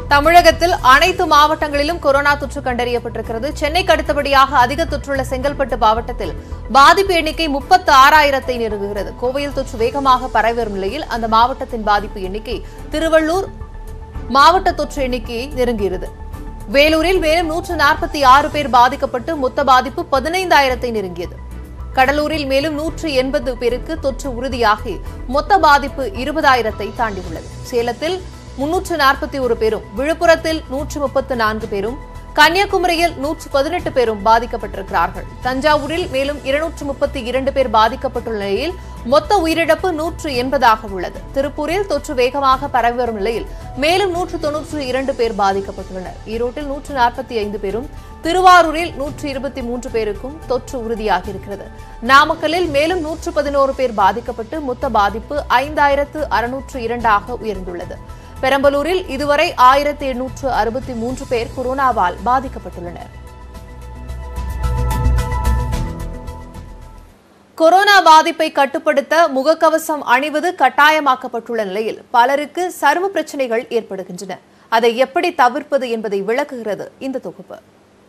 தமிழகத்தில் அனைத்து மாவட்டங்களிலும் கொரோனா தொற்று கண்டறியப்பட்டிருக்கிறது சென்னைக்கு அடுத்தபடியாக அதிக தொற்றுள்ள செங்கல்பட்டு மாவட்டத்தில் பாதிப்பு எண்ணிக்கை முப்பத்து ஆறாயிரத்தை நெருங்குகிறது கோவையில் தொற்று வேகமாக பரவி வரும் நிலையில் அந்த மாவட்டத்தின் பாதிப்பு எண்ணிக்கை திருவள்ளூர் மாவட்ட தொற்று எண்ணிக்கையை நெருங்கியது வேலூரில் மேலும் நூற்று நாற்பத்தி ஆறு பேர் பாதிக்கப்பட்டு மொத்த பாதிப்பு பதினைந்தாயிரத்தை நெருங்கியது கடலூரில் மேலும் நூற்று எண்பது பேருக்கு தொற்று உறுதியாகி மொத்த பாதிப்பு இருபதாயிரத்தை தாண்டியுள்ளது சேலத்தில் முன்னூற்று நாற்பத்தி ஒரு பேரும் விழுப்புரத்தில் நூற்று முப்பத்து நான்கு பேரும் கன்னியாகுமரியில் நூற்று பதினெட்டு பேரும் பாதிக்கப்பட்டிருக்கிறார்கள் தஞ்சாவூரில் மேலும் இருநூற்று முப்பத்தி இரண்டு பேர் பாதிக்கப்பட்டுள்ள நிலையில் மொத்த உயிரிழப்பு நூற்று எண்பதாக உள்ளது திருப்பூரில் தொற்று வேகமாக பரவி வரும் நிலையில் மேலும் நூற்று தொன்னூற்று இரண்டு பேர் பாதிக்கப்பட்டுள்ளனர் ஈரோட்டில் நூற்று நாற்பத்தி ஐந்து பேரும் திருவாரூரில் நூற்று இருபத்தி மூன்று பேருக்கும் தொற்று உறுதியாகி இருக்கிறது நாமக்கல்லில் மேலும் நூற்று பதினோரு பேர் பாதிக்கப்பட்டு மொத்த பாதிப்பு ஐந்தாயிரத்து அறுநூற்று இரண்டாக உயர்ந்துள்ளது பெரம்பலூரில் இதுவரை ஆயிரத்தி எண்ணூற்று அறுபத்தி மூன்று பேர் கொரோனாவால் பாதிக்கப்பட்டுள்ளனர் கொரோனா பாதிப்பை கட்டுப்படுத்த முகக்கவசம் அணிவது கட்டாயமாக்கப்பட்டுள்ள நிலையில் பலருக்கு சரும பிரச்சனைகள் ஏற்படுகின்றன அதை எப்படி தவிர்ப்பது என்பதை விளக்குகிறது இந்த தொகுப்பு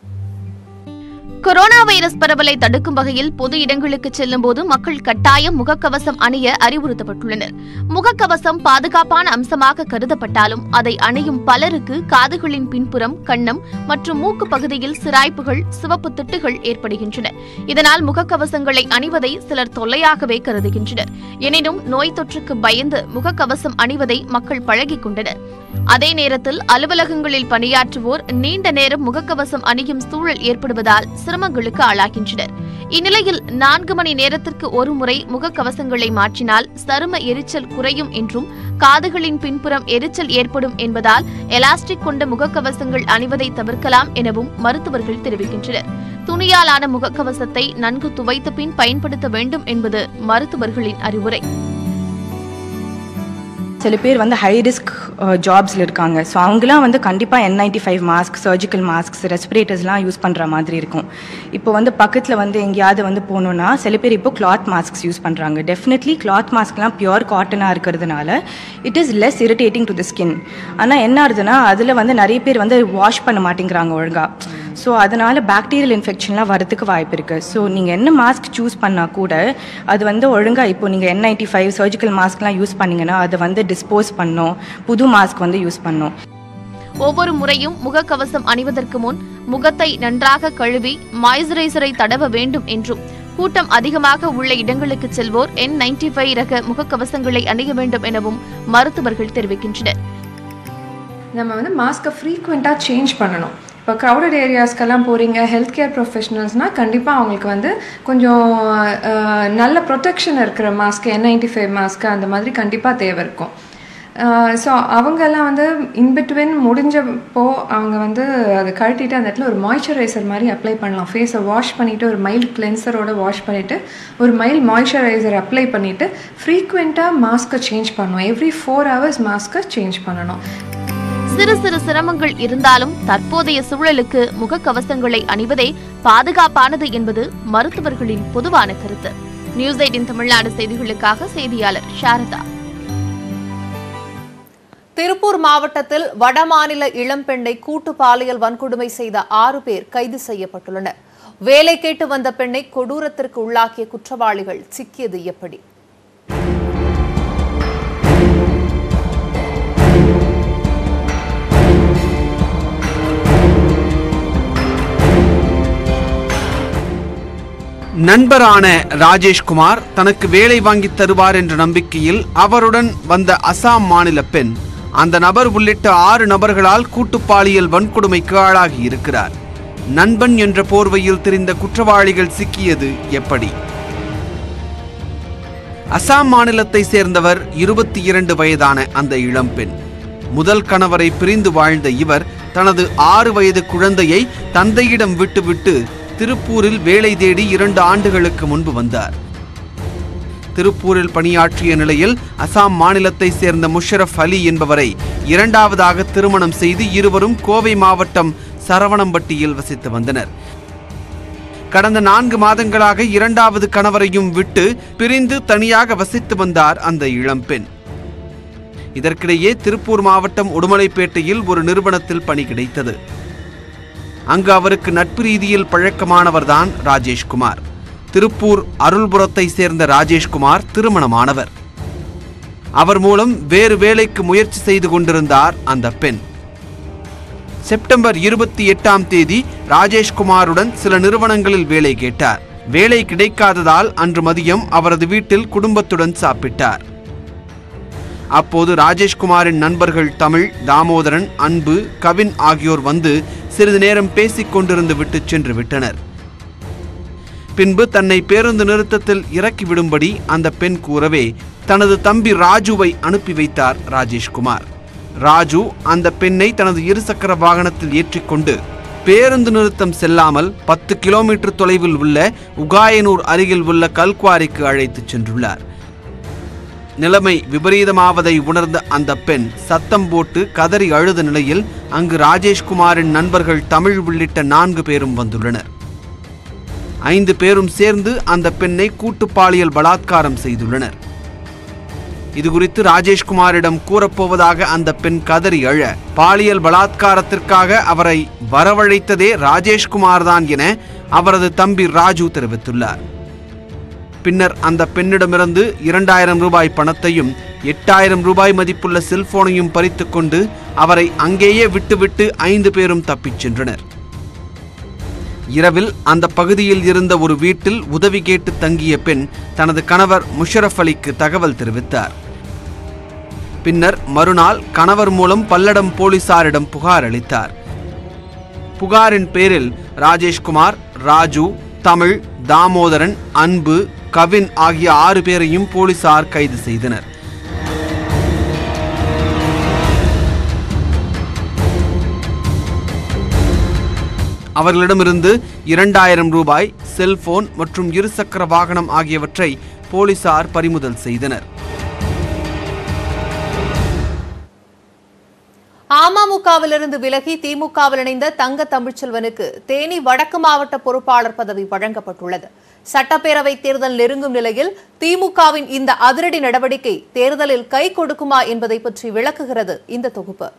கொரோனா வைரஸ் பரவலை தடுக்கும் வகையில் பொது இடங்களுக்கு செல்லும் போது மக்கள் கட்டாயம் முகக்கவசம் அணிய அறிவுறுத்தப்பட்டுள்ளனர் முகக்கவசம் பாதுகாப்பான அம்சமாக கருதப்பட்டாலும் அதை அணியும் பலருக்கு காதுகளின் பின்புறம் கன்னம் மற்றும் மூக்கு பகுதியில் சிராய்ப்புகள் சிவப்பு திட்டுகள் ஏற்படுகின்றன இதனால் முகக்கவசங்களை அணிவதை சிலர் தொல்லையாகவே கருதுகின்றனர் எனினும் நோய் தொற்றுக்கு பயந்து முகக்கவசம் அணிவதை மக்கள் பழகிக் கொண்டனர் அதே நேரத்தில் அலுவலகங்களில் பணியாற்றுவோர் நீண்ட நேரம் முகக்கவசம் அணியும் சூழல் ஏற்படுவதால் சிரமங்களுக்கு ஆளாகின்றனர் இந்நிலையில் நான்கு மணி நேரத்திற்கு ஒரு முறை முகக்கவசங்களை மாற்றினால் சரும எரிச்சல் குறையும் என்றும் காதுகளின் பின்புறம் எரிச்சல் ஏற்படும் என்பதால் எலாஸ்டிக் கொண்ட முகக்கவசங்கள் அணிவதை தவிர்க்கலாம் எனவும் மருத்துவர்கள் தெரிவிக்கின்றனர் துணியாலான முகக்கவசத்தை நன்கு துவைத்த பின் பயன்படுத்த வேண்டும் என்பது மருத்துவர்களின் அறிவுரை சில பேர் வந்து ஹை ரிஸ்க் ஜாப்ஸில் இருக்காங்க ஸோ அவங்களாம் வந்து கண்டிப்பாக N ninety five mask surgical masks ரெஸ்பிரேட்டர்ஸ்லாம் யூஸ் பண்ணுற மாதிரி இருக்கும் இப்போ வந்து பக்கத்தில் வந்து எங்கேயாவது வந்து போகணுன்னா சில பேர் இப்போ கிளாத் மாஸ்க்ஸ் யூஸ் பண்ணுறாங்க டெஃபினெட்லி கிளாத் மாஸ்க்லாம் பியூர் காட்டனாக இருக்கிறதுனால it is less irritating to the skin ஆனால் என்ன ஆகுதுன்னா அதில் வந்து நிறைய பேர் வந்து வாஷ் பண்ண மாட்டேங்கிறாங்க ஒழுங்காக ஸோ அதனால் பாக்டீரியல் இன்ஃபெக்ஷன்லாம் வரதுக்கு வாய்ப்பு இருக்குது ஸோ நீங்கள் என்ன மாஸ்க் சூஸ் பண்ணால் கூட அது வந்து ஒழுங்காக இப்போ நீங்கள் என் நைன்டி ஃபைவ் சர்ஜிக்கல் மாஸ்க்லாம் யூஸ் பண்ணீங்கன்னா அதை வந்து டிஸ்போஸ் பண்ணணும் புது மாஸ்க் வந்து யூஸ் பண்ணணும் ஒவ்வொரு முறையும் முகக்கவசம் அணிவதற்கு முன் முகத்தை நன்றாக கழுவி மாய்ஸ்சரைசரை தடவ வேண்டும் என்றும் கூட்டம் அதிகமாக உள்ள இடங்களுக்கு செல்வோர் என் நைன்டி ஃபைவ் ரக முகக்கவசங்களை அணிய வேண்டும் எனவும் மருத்துவர்கள் தெரிவிக்கின்றனர் நம்ம வந்து மாஸ்க்கை ஃப்ரீக்வெண்ட்டாக சேஞ்ச் பண்ணணும் இப்போ க்ரௌடட் ஏரியாஸ்க்கெல்லாம் போகிறீங்க ஹெல்த் கேர் ப்ரொஃபஷனல்ஸ்னால் கண்டிப்பாக அவங்களுக்கு வந்து கொஞ்சம் அஹ், நல்ல ப்ரொடெக்ஷன் இருக்கிற மாஸ்க் என் நைன்டி ஃபைவ் மாஸ்க்கு அந்த மாதிரி கண்டிப்பாக தேவை இருக்கும் ஸோ அவங்கெல்லாம் வந்து இன்பிட்வீன் முடிஞ்சப்போ அவங்க வந்து அதை கழட்டிட்டு அந்த இடத்துல ஒரு மாய்ஸ்சரைசர் மாதிரி அப்ளை பண்ணலாம் ஃபேஸை வாஷ் பண்ணிவிட்டு ஒரு மைல்ட் கிளென்சரோட வாஷ் பண்ணிவிட்டு ஒரு மைல்ட் மாய்ஸ்சரைசர் அப்ளை பண்ணிவிட்டு ஃப்ரீக்வெண்ட்டாக மாஸ்க்கை சேஞ்ச் பண்ணணும் எவ்ரி ஃபோர் ஹவர்ஸ் மாஸ்க்கை சேஞ்ச் பண்ணணும் சிறு சிறு சிரமங்கள் இருந்தாலும் தற்போதைய சூழலுக்கு முகக்கவசங்களை அணிவதே பாதுகாப்பானது என்பது மருத்துவர்களின் பொதுவான கருத்து நியூஸ் எயிட்டின் தமிழ்நாடு செய்திகளுக்காக செய்தியாளர் சாரதா திருப்பூர் மாவட்டத்தில் வடமாநில இளம்பெண்ணை கூட்டு பாலியல் வன்கொடுமை செய்த ஆறு பேர் கைது செய்யப்பட்டுள்ளனர் வேலை கேட்டு வந்த பெண்ணை கொடூரத்திற்கு உள்ளாக்கிய குற்றவாளிகள் சிக்கியது எப்படி நண்பரான ராஜேஷ்குமார் தனக்கு வேலை வாங்கித் தருவார் என்ற நம்பிக்கையில் அவருடன் வந்த அசாம் மாநில பெண் அந்த நபர் உள்ளிட்ட ஆறு நபர்களால் கூட்டுப்பாலியல் வன்கொடுமைக்கு ஆளாகி இருக்கிறார் நண்பன் என்ற போர்வையில் தெரிந்த குற்றவாளிகள் சிக்கியது எப்படி அசாம் மாநிலத்தை சேர்ந்தவர் இருபத்தி இரண்டு வயதான அந்த இளம்பெண் முதல் கணவரை பிரிந்து வாழ்ந்த இவர் தனது ஆறு வயது குழந்தையை தந்தையிடம் விட்டுவிட்டு திருப்பூரில் வேலை தேடி இரண்டு ஆண்டுகளுக்கு முன்பு வந்தார் திருப்பூரில் பணியாற்றிய நிலையில் அசாம் மாநிலத்தை சேர்ந்த முஷரப் அலி என்பவரை இரண்டாவதாக திருமணம் செய்து இருவரும் கோவை மாவட்டம் சரவணம்பட்டியில் வசித்து வந்தனர் கடந்த நான்கு மாதங்களாக இரண்டாவது கணவரையும் விட்டு பிரிந்து தனியாக வசித்து வந்தார் அந்த இளம்பெண் இதற்கிடையே திருப்பூர் மாவட்டம் உடுமலைப்பேட்டையில் ஒரு நிறுவனத்தில் பணி கிடைத்தது அங்கு அவருக்கு நட்பு ரீதியில் பழக்கமானவர்தான் ராஜேஷ்குமார் திருப்பூர் அருள்புரத்தை சேர்ந்த ராஜேஷ்குமார் திருமணமானவர் அவர் மூலம் வேறு வேலைக்கு முயற்சி செய்து கொண்டிருந்தார் அந்த பெண் செப்டம்பர் இருபத்தி எட்டாம் தேதி ராஜேஷ்குமாருடன் சில நிறுவனங்களில் வேலை கேட்டார் வேலை கிடைக்காததால் அன்று மதியம் அவரது வீட்டில் குடும்பத்துடன் சாப்பிட்டார் அப்போது ராஜேஷ்குமாரின் நண்பர்கள் தமிழ் தாமோதரன் அன்பு கவின் ஆகியோர் வந்து சிறிது நேரம் பேசிக் கொண்டிருந்து விட்டு சென்று விட்டனர் பின்பு தன்னை பேருந்து நிறுத்தத்தில் இறக்கி விடும்படி அந்த பெண் கூறவே தனது தம்பி ராஜுவை அனுப்பி வைத்தார் ராஜேஷ்குமார் ராஜு அந்த பெண்ணை தனது இருசக்கர வாகனத்தில் ஏற்றிக்கொண்டு பேருந்து நிறுத்தம் செல்லாமல் பத்து கிலோமீட்டர் தொலைவில் உள்ள உகாயனூர் அருகில் உள்ள கல்குவாரிக்கு அழைத்துச் சென்றுள்ளார் நிலைமை விபரீதமாவதை உணர்ந்த அந்த பெண் சத்தம் போட்டு கதறி அழுத நிலையில் அங்கு ராஜேஷ்குமாரின் நண்பர்கள் தமிழ் உள்ளிட்ட நான்கு பேரும் வந்துள்ளனர் ஐந்து பேரும் சேர்ந்து அந்த பெண்ணை கூட்டு பாலியல் பலாத்காரம் செய்துள்ளனர் இதுகுறித்து ராஜேஷ்குமாரிடம் கூறப்போவதாக அந்த பெண் கதறி அழ பாலியல் பலாத்காரத்திற்காக அவரை வரவழைத்ததே ராஜேஷ்குமார் தான் என அவரது தம்பி ராஜு தெரிவித்துள்ளார் பின்னர் அந்த பெண்ணிடமிருந்து இரண்டாயிரம் ரூபாய் பணத்தையும் எட்டாயிரம் ரூபாய் மதிப்புள்ள செல்போனையும் பறித்துக் கொண்டு அவரை அங்கேயே விட்டுவிட்டு ஐந்து பேரும் தப்பிச் சென்றனர் இரவில் அந்த பகுதியில் இருந்த ஒரு வீட்டில் உதவி கேட்டு தங்கிய பெண் தனது கணவர் முஷரப் அலிக்கு தகவல் தெரிவித்தார் பின்னர் மறுநாள் கணவர் மூலம் பல்லடம் போலீசாரிடம் புகார் அளித்தார் புகாரின் பேரில் ராஜேஷ்குமார் ராஜு தமிழ் தாமோதரன் அன்பு கவின் ஆகிய ஆறு பேரையும் போலீசார் கைது செய்தனர் அவர்களிடமிருந்து இரண்டாயிரம் ரூபாய் செல்போன் மற்றும் இருசக்கர வாகனம் ஆகியவற்றை போலீசார் பறிமுதல் செய்தனர் அமமுகவிலிருந்து விலகி திமுகவில் இணைந்த தங்க தமிழ்ச்செல்வனுக்கு தேனி வடக்கு மாவட்ட பொறுப்பாளர் பதவி வழங்கப்பட்டுள்ளது சட்டப்பேரவை தேர்தல் நெருங்கும் நிலையில் திமுகவின் இந்த அதிரடி நடவடிக்கை தேர்தலில் கை கொடுக்குமா என்பதை பற்றி விளக்குகிறது இந்த தொகுப்பு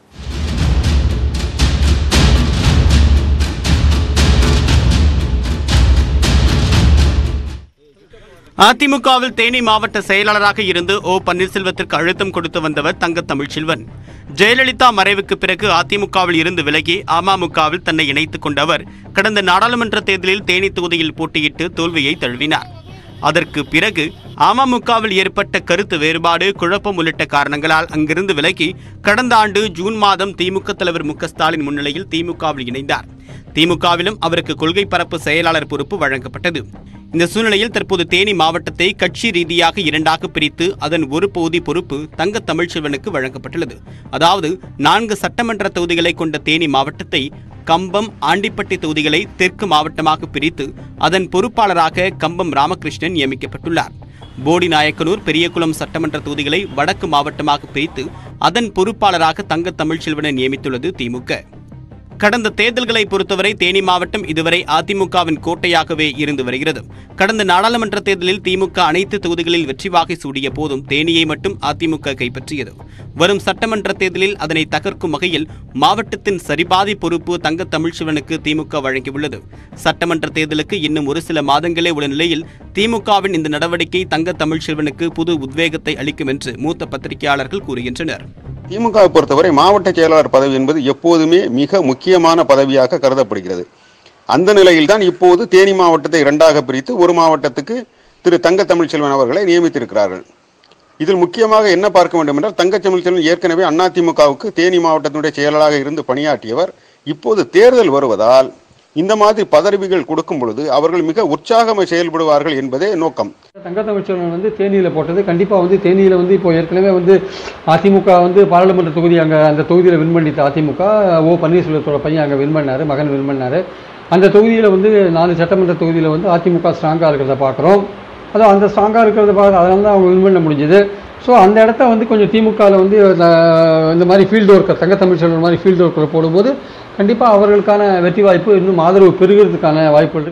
அதிமுகவில் தேனி மாவட்ட செயலாளராக இருந்து ஓ பன்னீர்செல்வத்திற்கு அழுத்தம் கொடுத்து வந்தவர் தங்க தமிழ்ச்செல்வன் ஜெயலலிதா மறைவுக்கு பிறகு அதிமுகவில் இருந்து விலகி அமமுகவில் தன்னை இணைத்துக் கொண்டவர் கடந்த நாடாளுமன்ற தேர்தலில் தேனி தொகுதியில் போட்டியிட்டு தோல்வியை தழுவினார் அதற்கு பிறகு அமமுகவில் ஏற்பட்ட கருத்து வேறுபாடு குழப்பம் உள்ளிட்ட காரணங்களால் அங்கிருந்து விலகி கடந்த ஆண்டு ஜூன் மாதம் திமுக தலைவர் மு க ஸ்டாலின் முன்னிலையில் திமுகவில் இணைந்தார் திமுகவிலும் அவருக்கு கொள்கை பரப்பு செயலாளர் பொறுப்பு வழங்கப்பட்டது இந்த சூழ்நிலையில் தற்போது தேனி மாவட்டத்தை கட்சி ரீதியாக இரண்டாக பிரித்து அதன் ஒரு பகுதி பொறுப்பு தங்க தமிழ்ச்செல்வனுக்கு வழங்கப்பட்டுள்ளது அதாவது நான்கு சட்டமன்ற தொகுதிகளை கொண்ட தேனி மாவட்டத்தை கம்பம் ஆண்டிப்பட்டி தொகுதிகளை தெற்கு மாவட்டமாக பிரித்து அதன் பொறுப்பாளராக கம்பம் ராமகிருஷ்ணன் நியமிக்கப்பட்டுள்ளார் போடி நாயக்கனூர் பெரியகுளம் சட்டமன்ற தொகுதிகளை வடக்கு மாவட்டமாக பிரித்து அதன் பொறுப்பாளராக தங்க தமிழ்ச்செல்வனை நியமித்துள்ளது திமுக கடந்த தேர்தல்களை பொறுத்தவரை தேனி மாவட்டம் இதுவரை அதிமுகவின் கோட்டையாகவே இருந்து வருகிறது கடந்த நாடாளுமன்ற தேர்தலில் திமுக அனைத்து தொகுதிகளில் வெற்றி வாகை சூடிய போதும் தேனியை மட்டும் அதிமுக கைப்பற்றியது வரும் சட்டமன்ற தேர்தலில் அதனை தகர்க்கும் வகையில் மாவட்டத்தின் சரிபாதி பொறுப்பு தங்க தமிழ்ச்சிவனுக்கு திமுக வழங்கியுள்ளது சட்டமன்ற தேர்தலுக்கு இன்னும் ஒரு சில மாதங்களே உள்ள நிலையில் திமுகவின் இந்த நடவடிக்கை தங்க தமிழ்ச்செல்வனுக்கு புது உத்வேகத்தை அளிக்கும் என்று மூத்த பத்திரிகையாளர்கள் கூறுகின்றனர் திமுகவை பொறுத்தவரை மாவட்ட செயலாளர் பதவி என்பது எப்போதுமே மிக முக்கியமான பதவியாக கருதப்படுகிறது அந்த நிலையில்தான் இப்போது தேனி மாவட்டத்தை இரண்டாக பிரித்து ஒரு மாவட்டத்துக்கு திரு தங்க தமிழ்ச்செல்வன் அவர்களை நியமித்திருக்கிறார்கள் இதில் முக்கியமாக என்ன பார்க்க வேண்டும் என்றால் தங்க தமிழ்ச்செல்வன் ஏற்கனவே அதிமுகவுக்கு தேனி மாவட்டத்தினுடைய செயலாளராக இருந்து பணியாற்றியவர் இப்போது தேர்தல் வருவதால் இந்த மாதிரி பதவிகள் கொடுக்கும் பொழுது அவர்கள் மிக உற்சாகமாக செயல்படுவார்கள் என்பதே நோக்கம் தங்க தமிழ்ச்செல்வன் வந்து தேனியில் போட்டது கண்டிப்பாக வந்து தேனியில் வந்து இப்போ ஏற்கனவே வந்து அதிமுக வந்து பாராளுமன்ற தொகுதி அங்கே அந்த தொகுதியில் வின் பண்ணிட்டு அதிமுக ஓ பன்னீர்செல்வத்தோட பையன் அங்கே வின் பண்ணார் மகன் வின் பண்ணார் அந்த தொகுதியில் வந்து நாலு சட்டமன்ற தொகுதியில் வந்து அதிமுக ஸ்ட்ராங்காக இருக்கிறத பார்க்குறோம் அதுவும் அந்த ஸ்ட்ராங்காக இருக்கிறத பார்க்க அதனால தான் அவங்க வின் பண்ண முடிஞ்சது ஸோ அந்த இடத்த வந்து கொஞ்சம் திமுகவில் வந்து அஹ், இந்த மாதிரி ஃபீல்டு ஒர்க்கர் தங்க தமிழ்ச்செல்வன் மாதிரி ஃபீல்டு ஒர்க்கர் போடும்போது கண்டிப்பாக அவர்களுக்கான வெற்றி வாய்ப்பு இன்னும் ஆதரவு பெருகிறதுக்கான வாய்ப்புகள் இருக்குது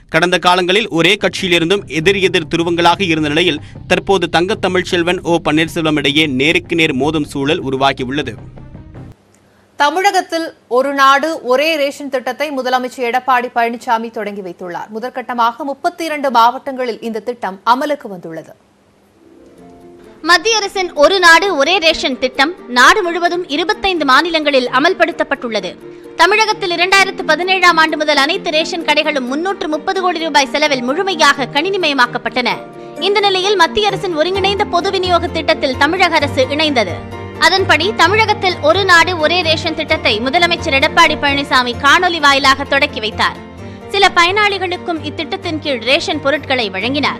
கடந்த காலங்களில் ஒரே கட்சியிலிருந்தும் எதிர் எதிர் துருவங்களாக இருந்த நிலையில் தற்போது தங்க தமிழ்ச்செல்வன் ஓ பன்னீர்செல்வம் இடையே நேருக்கு நேர் மோதும் சூழல் உருவாகியுள்ளது தமிழகத்தில் ஒரு நாடு ஒரே ரேஷன் திட்டத்தை முதலமைச்சர் எடப்பாடி பழனிசாமி தொடங்கி வைத்துள்ளார் முதற்கட்டமாக முப்பத்தி இரண்டு மாவட்டங்களில் இந்த திட்டம் அமலுக்கு வந்துள்ளது மத்திய அரசின் ஒரு நாடு ஒரே ரேஷன் திட்டம் நாடு முழுவதும் இருபத்தைந்து மாநிலங்களில் அமல்படுத்தப்பட்டுள்ளது தமிழகத்தில் இரண்டாயிரத்து பதினேழாம் ஆண்டு முதல் அனைத்து ரேஷன் கடைகளும் முன்னூற்று முப்பது கோடி ரூபாய் செலவில் முழுமையாக கணினிமயமாக்கப்பட்டன இந்த நிலையில் மத்திய அரசின் ஒருங்கிணைந்த பொது விநியோக திட்டத்தில் தமிழக அரசு இணைந்தது அதன்படி தமிழகத்தில் ஒரு நாடு ஒரே ரேஷன் திட்டத்தை முதலமைச்சர் எடப்பாடி பழனிசாமி காணொலி வாயிலாக தொடக்கி வைத்தார் சில பயனாளிகளுக்கும் இத்திட்டத்தின் கீழ் ரேஷன் பொருட்களை வழங்கினார்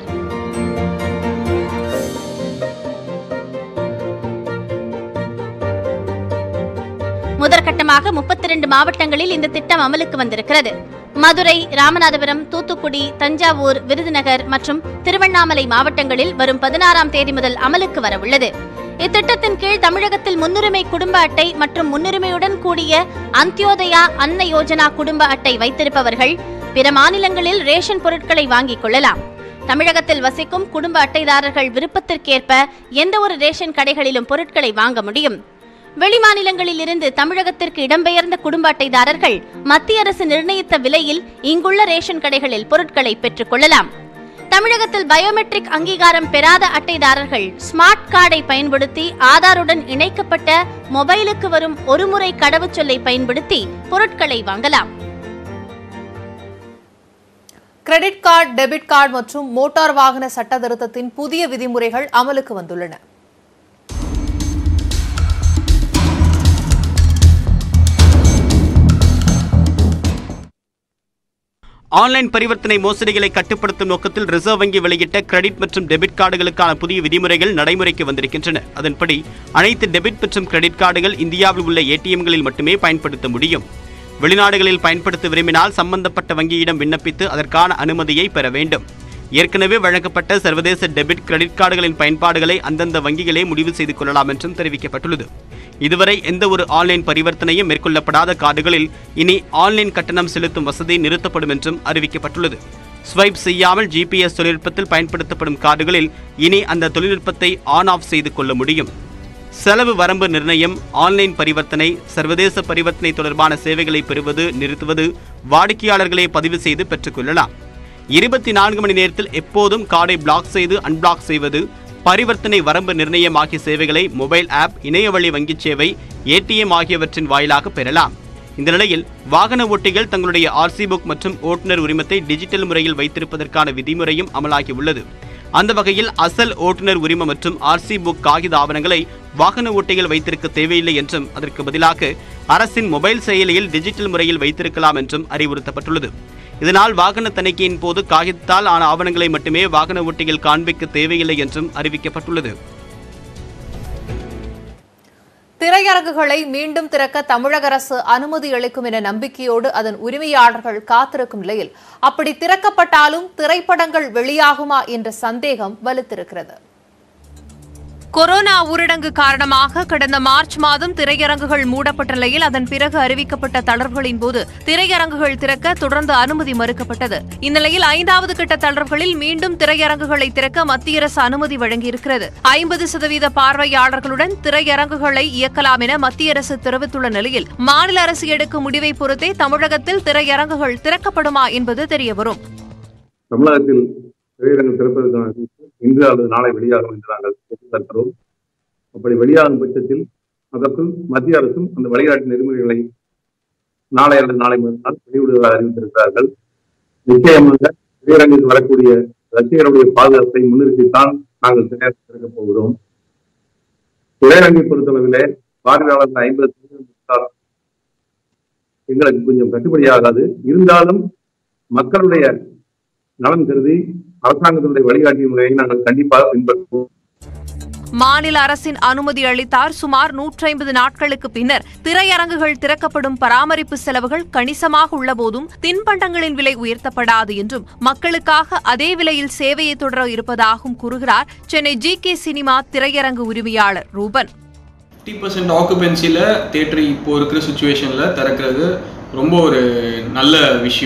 முதற்கட்டமாக முப்பத்தி இரண்டு மாவட்டங்களில் இந்த திட்டம் அமலுக்கு வந்திருக்கிறது மதுரை ராமநாதபுரம் தூத்துக்குடி தஞ்சாவூர் விருதுநகர் மற்றும் திருவண்ணாமலை மாவட்டங்களில் வரும் பதினாறாம் தேதி முதல் அமலுக்கு வரவுள்ளது இத்திட்டத்தின் கீழ் தமிழகத்தில் முன்னுரிமை குடும்ப அட்டை மற்றும் முன்னுரிமையுடன் கூடிய அந்தியோதயா அன்ன யோஜனா குடும்ப அட்டை வைத்திருப்பவர்கள் பிற மாநிலங்களில் ரேஷன் பொருட்களை வாங்கிக் கொள்ளலாம் தமிழகத்தில் வசிக்கும் குடும்ப அட்டைதாரர்கள் விருப்பத்திற்கேற்ப எந்த ஒரு ரேஷன் கடைகளிலும் பொருட்களை வாங்க முடியும் வெளிமாநிலங்களில் இருந்து தமிழகத்திற்கு இடம்பெயர்ந்த குடும்ப அட்டைதாரர்கள் மத்திய அரசு நிர்ணயித்த விலையில் இங்குள்ள ரேஷன் கடைகளில் பொருட்களை பெற்றுக் கொள்ளலாம் தமிழகத்தில் பயோமெட்ரிக் அங்கீகாரம் பெறாத அட்டைதாரர்கள் ஸ்மார்ட் கார்டை பயன்படுத்தி ஆதாருடன் இணைக்கப்பட்ட மொபைலுக்கு வரும் ஒருமுறை கடவுச்சொல்லை பயன்படுத்தி பொருட்களை வாங்கலாம் கிரெடிட் கார்டு டெபிட் கார்டு மற்றும் மோட்டார் வாகன சட்ட திருத்தத்தின் புதிய விதிமுறைகள் அமலுக்கு வந்துள்ளன ஆன்லைன் பரிவர்த்தனை மோசடிகளை கட்டுப்படுத்தும் நோக்கத்தில் ரிசர்வ் வங்கி வெளியிட்ட கிரெடிட் மற்றும் டெபிட் கார்டுகளுக்கான புதிய விதிமுறைகள் நடைமுறைக்கு வந்திருக்கின்றன அதன்படி அனைத்து டெபிட் மற்றும் கிரெடிட் கார்டுகள் இந்தியாவில் உள்ள ஏடிஎம்களில் மட்டுமே பயன்படுத்த முடியும் வெளிநாடுகளில் பயன்படுத்த விரும்பினால் சம்பந்தப்பட்ட வங்கியிடம் விண்ணப்பித்து அதற்கான அனுமதியை பெற வேண்டும் ஏற்கனவே வழங்கப்பட்ட சர்வதேச டெபிட் கிரெடிட் கார்டுகளின் பயன்பாடுகளை அந்தந்த வங்கிகளே முடிவு செய்து கொள்ளலாம் என்றும் தெரிவிக்கப்பட்டுள்ளது இதுவரை எந்த ஒரு ஆன்லைன் பரிவர்த்தனையும் மேற்கொள்ளப்படாத கார்டுகளில் இனி ஆன்லைன் கட்டணம் செலுத்தும் வசதி நிறுத்தப்படும் என்றும் அறிவிக்கப்பட்டுள்ளது ஸ்வைப் செய்யாமல் ஜிபிஎஸ் தொழில்நுட்பத்தில் பயன்படுத்தப்படும் கார்டுகளில் இனி அந்த தொழில்நுட்பத்தை ஆன் ஆஃப் செய்து கொள்ள முடியும் செலவு வரம்பு நிர்ணயம் ஆன்லைன் பரிவர்த்தனை சர்வதேச பரிவர்த்தனை தொடர்பான சேவைகளை பெறுவது நிறுத்துவது வாடிக்கையாளர்களே பதிவு செய்து பெற்றுக்கொள்ளலாம் இருபத்தி நான்கு மணி நேரத்தில் எப்போதும் கார்டை பிளாக் செய்து அன்பிளாக் செய்வது பரிவர்த்தனை வரம்பு நிர்ணயம் ஆகிய சேவைகளை மொபைல் ஆப் இணையவழி வங்கிச் சேவை ஏடிஎம் ஆகியவற்றின் வாயிலாக பெறலாம் இந்த நிலையில் வாகன ஓட்டிகள் தங்களுடைய ஆர்சி புக் மற்றும் ஓட்டுநர் உரிமத்தை டிஜிட்டல் முறையில் வைத்திருப்பதற்கான விதிமுறையும் அமலாகியுள்ளது அந்த வகையில் அசல் ஓட்டுநர் உரிமம் மற்றும் ஆர்சி புக் காகித ஆவணங்களை வாகன ஓட்டிகள் வைத்திருக்க தேவையில்லை என்றும் அதற்கு பதிலாக அரசின் மொபைல் செயலியில் டிஜிட்டல் முறையில் வைத்திருக்கலாம் என்றும் அறிவுறுத்தப்பட்டுள்ளது இதனால் வாகன தணிக்கையின் போது காகிதத்தால் ஆன ஆவணங்களை மட்டுமே வாகன ஓட்டிகள் காண்பிக்க தேவையில்லை என்றும் அறிவிக்கப்பட்டுள்ளது திரையரங்குகளை மீண்டும் திறக்க தமிழக அரசு அனுமதி அளிக்கும் என நம்பிக்கையோடு அதன் உரிமையாளர்கள் காத்திருக்கும் நிலையில் அப்படி திறக்கப்பட்டாலும் திரைப்படங்கள் வெளியாகுமா என்ற சந்தேகம் வலுத்திருக்கிறது கொரோனா ஊரடங்கு காரணமாக கடந்த மார்ச் மாதம் திரையரங்குகள் மூடப்பட்ட நிலையில் அதன் பிறகு அறிவிக்கப்பட்ட தளர்வுகளின் போது திரையரங்குகள் திறக்க தொடர்ந்து அனுமதி மறுக்கப்பட்டது இந்நிலையில் ஐந்தாவது கட்ட தளர்வுகளில் மீண்டும் திரையரங்குகளை திறக்க மத்திய அரசு அனுமதி வழங்கியிருக்கிறது ஐம்பது சதவீத பார்வையாளர்களுடன் திரையரங்குகளை இயக்கலாம் என மத்திய அரசு தெரிவித்துள்ள நிலையில் மாநில அரசு எடுக்கும் முடிவை பொறுத்தே தமிழகத்தில் திரையரங்குகள் திறக்கப்படுமா என்பது தெரியவரும் தமிழகத்தில் திரையரங்கு திறப்பதற்கான அறிவிப்பு இன்று அல்லது நாளை வெளியாகும் என்று நாங்கள் எதிர்பார்க்கிறோம் அப்படி வெளியாகும் பட்சத்தில் அதற்குள் மத்திய அரசும் அந்த வழிகாட்டு நெறிமுறைகளை நாளை அல்லது நாளை மறுநாள் வெளியிடுவதாக அறிவித்திருக்கிறார்கள் நிச்சயமாக திரையரங்குக்கு வரக்கூடிய ரசிகருடைய பாதுகாப்பை முன்னிறுத்தித்தான் நாங்கள் திரையரங்கு திறக்கப் போகிறோம் திரையரங்கை பொறுத்தளவிலே பார்வையாளர்கள் ஐம்பது சதவீதம் எங்களுக்கு கொஞ்சம் கட்டுப்படியாகாது இருந்தாலும் மக்களுடைய நலன் கருதி அரசாங்கத்தினுடைய வழிகாட்டி முறையை நாங்கள் கண்டிப்பாக பின்பற்றுவோம் மாநில அரசின் அனுமதி அளித்தார் சுமார் நூற்றி ஐம்பது நாட்களுக்கு பின்னர் திரையரங்குகள் திறக்கப்படும் பராமரிப்பு செலவுகள் கணிசமாக உள்ளபோதும் தின்பண்டங்களின் விலை உயர்த்தப்படாது என்றும் மக்களுக்காக அதே விலையில் சேவையை தொடர இருப்பதாகவும் கூறுகிறார் சென்னை ஜி கே சினிமா திரையரங்கு உரிமையாளர் ரூபன் ஃபிஃப்டி பர்சன்ட் ஆக்குபென்சியில் தேட்டர் இப்போ இருக்கிற சுச்சுவேஷனில் திறக்கிறது ரொம்ப ஒரு நல்ல விஷயம்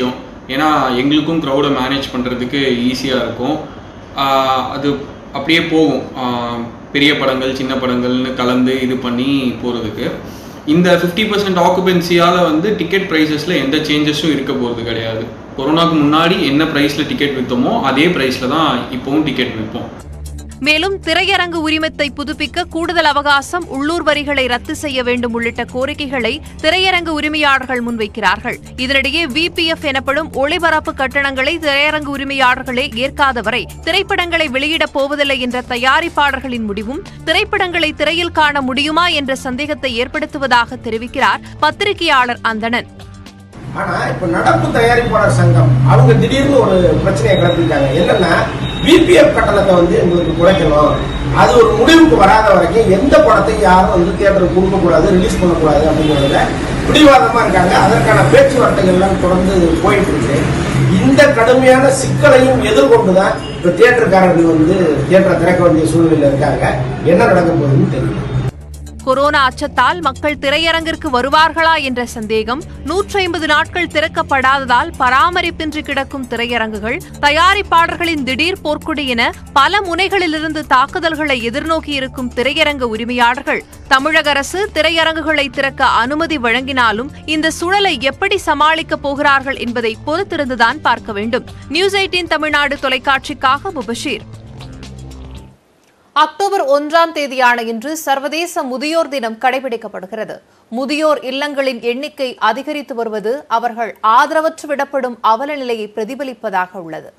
ஏன்னா எங்களுக்கும் க்ரௌடை மேனேஜ் பண்ணுறதுக்கு ஈஸியாக இருக்கும் ஆஹ் அது அப்படியே போகும் ஆஹ் பெரிய படங்கள் சின்ன படங்கள்னு கலந்து இது பண்ணி போகிறதுக்கு இந்த ஃபிஃப்டி பர்சன்ட் ஆக்குபென்சியால் வந்து டிக்கெட் ப்ரைஸஸில் எந்த சேஞ்சஸும் இருக்க போகிறது கிடையாது கொரோனாக்கு முன்னாடி என்ன ப்ரைஸில் டிக்கெட் விற்றோமோ அதே ப்ரைஸில் தான் இப்போவும் டிக்கெட் விற்போம் மேலும் திரையரங்கு உரிமத்தை புதுப்பிக்க கூடுதல் அவகாசம் உள்ளூர் வரிகளை ரத்து செய்ய வேண்டும் உள்ளிட்ட கோரிக்கைகளை திரையரங்கு உரிமையாளர்கள் முன்வைக்கிறார்கள் இதனிடையே விபிஎஃப் எனப்படும் ஒளிபரப்பு கட்டணங்களை திரையரங்கு உரிமையாளர்களே ஏற்காத வரை திரைப்படங்களை வெளியிடப் போவதில்லை என்ற தயாரிப்பாளர்களின் முடிவும் திரைப்படங்களை திரையில் காண முடியுமா என்ற சந்தேகத்தை ஏற்படுத்துவதாக தெரிவிக்கிறார் பத்திரிகையாளர் அந்தணன் ஆனா இப்ப நடப்பு தயாரிப்பாளர் சங்கம் அவங்க திடீர்னு ஒரு பிரச்சனையை கிளப்பிட்டாங்க என்னன்னா பிபிஎஃப் கட்டணத்தை வந்து எங்களுக்கு குறைக்கணும் அது ஒரு முடிவுக்கு வராத வரைக்கும் எந்த படத்தையும் யாரும் வந்து தியேட்டருக்கு கொடுக்க கூடாது ரிலீஸ் பண்ணக்கூடாது அப்படிங்கிறதுல பிடிவாதமா இருக்காங்க அதற்கான பேச்சுவார்த்தைகள் எல்லாம் தொடர்ந்து போயிட்டு இருக்கு இந்த கடுமையான சிக்கலையும் எதிர்கொண்டுதான் இப்ப தியேட்டருக்காரர்கள் வந்து தியேட்டரை திறக்க வேண்டிய சூழ்நிலையில இருக்காங்க என்ன நடக்க போகுதுன்னு தெரியல கொரோனா அச்சத்தால் மக்கள் திரையரங்கிற்கு வருவார்களா என்ற சந்தேகம் நூற்றி ஐம்பது நாட்கள் திறக்கப்படாததால் பராமரிப்பின்றி கிடக்கும் திரையரங்குகள் தயாரிப்பாளர்களின் திடீர் போர்க்குடி என பல முனைகளிலிருந்து தாக்குதல்களை எதிர்நோக்கி இருக்கும் திரையரங்க உரிமையாளர்கள் தமிழக அரசு திரையரங்குகளை திறக்க அனுமதி வழங்கினாலும் இந்த சூழலை எப்படி சமாளிக்கப் போகிறார்கள் என்பதை பொறுத்திருந்துதான் பார்க்க வேண்டும் நியூஸ் எயிட்டீன் தமிழ்நாடு தொலைக்காட்சிக்காக முபஷீர் அக்டோபர் ஒன்றாம் தேதியான இன்று சர்வதேச முதியோர் தினம் கடைபிடிக்கப்படுகிறது முதியோர் இல்லங்களின் எண்ணிக்கை அதிகரித்து வருவது அவர்கள் ஆதரவற்று விடப்படும் அவல நிலையை பிரதிபலிப்பதாக உள்ளது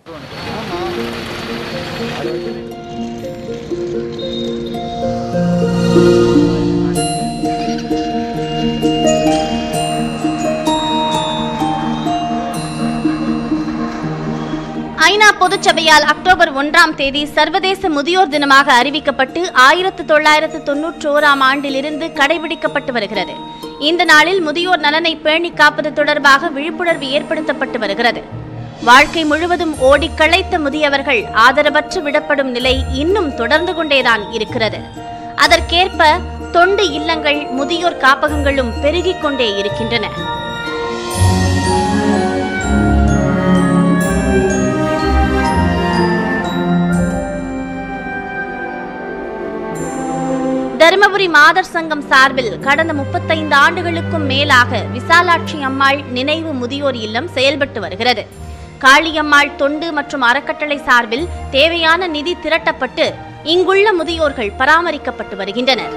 ஐநா பொதுச்சபையால் அக்டோபர் ஒன்றாம் தேதி சர்வதேச முதியோர் தினமாக அறிவிக்கப்பட்டு ஆயிரத்து தொள்ளாயிரத்து தொன்னூற்றி ஓராம் ஆண்டிலிருந்து கடைபிடிக்கப்பட்டு வருகிறது இந்த நாளில் முதியோர் நலனை பேணி காப்பது தொடர்பாக விழிப்புணர்வு ஏற்படுத்தப்பட்டு வருகிறது வாழ்க்கை முழுவதும் ஓடி களைத்த முதியவர்கள் ஆதரவற்று விடப்படும் நிலை இன்னும் தொடர்ந்து கொண்டேதான் இருக்கிறது அதற்கேற்ப தொண்டு இல்லங்கள் முதியோர் காப்பகங்களும் பெருகிக் கொண்டே இருக்கின்றன தருமபுரி மாதர் சங்கம் சார்பில் கடந்த முப்பத்தைந்து ஆண்டுகளுக்கும் மேலாக விசாலாட்சி அம்மாள் நினைவு முதியோர் இல்லம் செயல்பட்டு வருகிறது காளியம்மாள் தொண்டு மற்றும் அறக்கட்டளை சார்பில் தேவையான நிதி திரட்டப்பட்டு இங்குள்ள முதியோர்கள் பராமரிக்கப்பட்டு வருகின்றனர்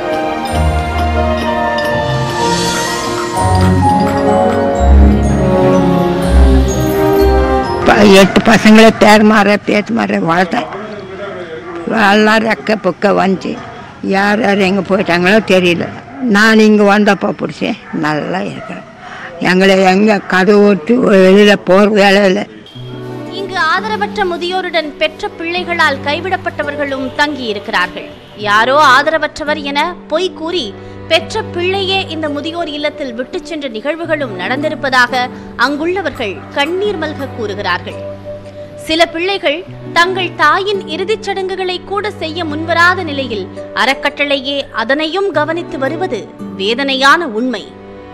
ப- எட்டு பசங்களை பேர் மாற பேத்து மாற வளர்த்தேன் எல்லாம் ரெக்க புக்க வந்துச்சு யார் யார் எங்கே போயிட்டாங்களோ தெரியல நான் இங்கே வந்தப்போ பிடிச்சி நல்லா இருக்கிறேன் எங்களை எங்கே கதவு விட்டு வெளியில் போகிற வேலை இல்லை இங்கு ஆதரவற்ற முதியோருடன் பெற்ற பிள்ளைகளால் கைவிடப்பட்டவர்களும் தங்கி இருக்கிறார்கள் யாரோ ஆதரவற்றவர் என பொய் கூறி பெற்ற பிள்ளையே இந்த முதியோர் இல்லத்தில் விட்டுச் சென்ற நிகழ்வுகளும் நடந்திருப்பதாக அங்குள்ளவர்கள் கண்ணீர் மல்க கூறுகிறார்கள் சில பிள்ளைகள் தங்கள் தாயின் இறுதிச் சடங்குகளை கூட செய்ய முன்வராத நிலையில் அறக்கட்டளையே அதனையும் கவனித்து வருவது வேதனையான உண்மை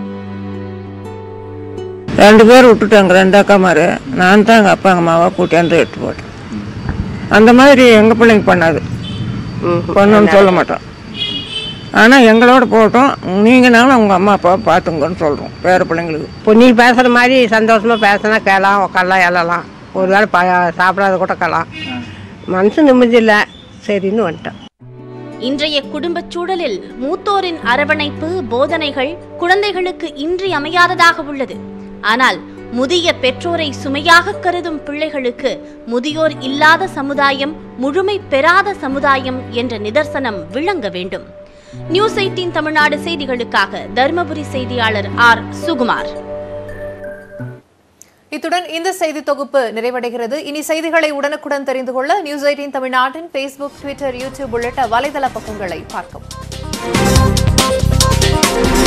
ரெண்டு பேர் விட்டுட்டாங்க ரெண்டு அக்கா மாரு நான் தான் எங்கள் அப்பா எங்கள் அம்மாவை கூட்டியாந்து எடுத்து போட்டேன் அந்த மாதிரி எங்கள் பிள்ளைங்க பண்ணாது பண்ணணும்னு சொல்ல மாட்டோம் ஆனால் எங்களோட போட்டோம் நீங்கனாலும் உங்கள் அம்மா அப்பாவை பார்த்துங்கன்னு சொல்கிறோம் பேர பிள்ளைங்களுக்கு இப்போ நீ பேசுகிற மாதிரி சந்தோஷமாக பேசினா கேளலாம் உட்காரலாம் எழலாம் ஒரு வேளை ப சாப்பிடாத கூட கேளலாம் மனசு நிம்மதி இல்லை சரின்னு வந்துட்டேன் இன்றைய குடும்பச் சூழலில் மூத்தோரின் அரவணைப்பு போதனைகள் குழந்தைகளுக்கு இன்றியமையாததாக உள்ளது ஆனால் முதிய பெற்றோரை சுமையாக கருதும் பிள்ளைகளுக்கு முதியோர் இல்லாத சமுதாயம் முழுமை பெறாத சமுதாயம் என்ற நிதர்சனம் விளங்க வேண்டும் நியூஸ் எயிட்டீன் தமிழ்நாடு செய்திகளுக்காக தருமபுரி செய்தியாளர் ஆர் சுகுமார் இத்துடன் இந்த செய்தி தொகுப்பு நிறைவடைகிறது இனி செய்திகளை உடனுக்குடன் தெரிந்து கொள்ள நியூஸ் எயிட்டீன் தமிழ்நாட்டின் ஃபேஸ்புக் ட்விட்டர் யூடியூப் உள்ளிட்ட வலைதள பக்கங்களை பார்க்கவும்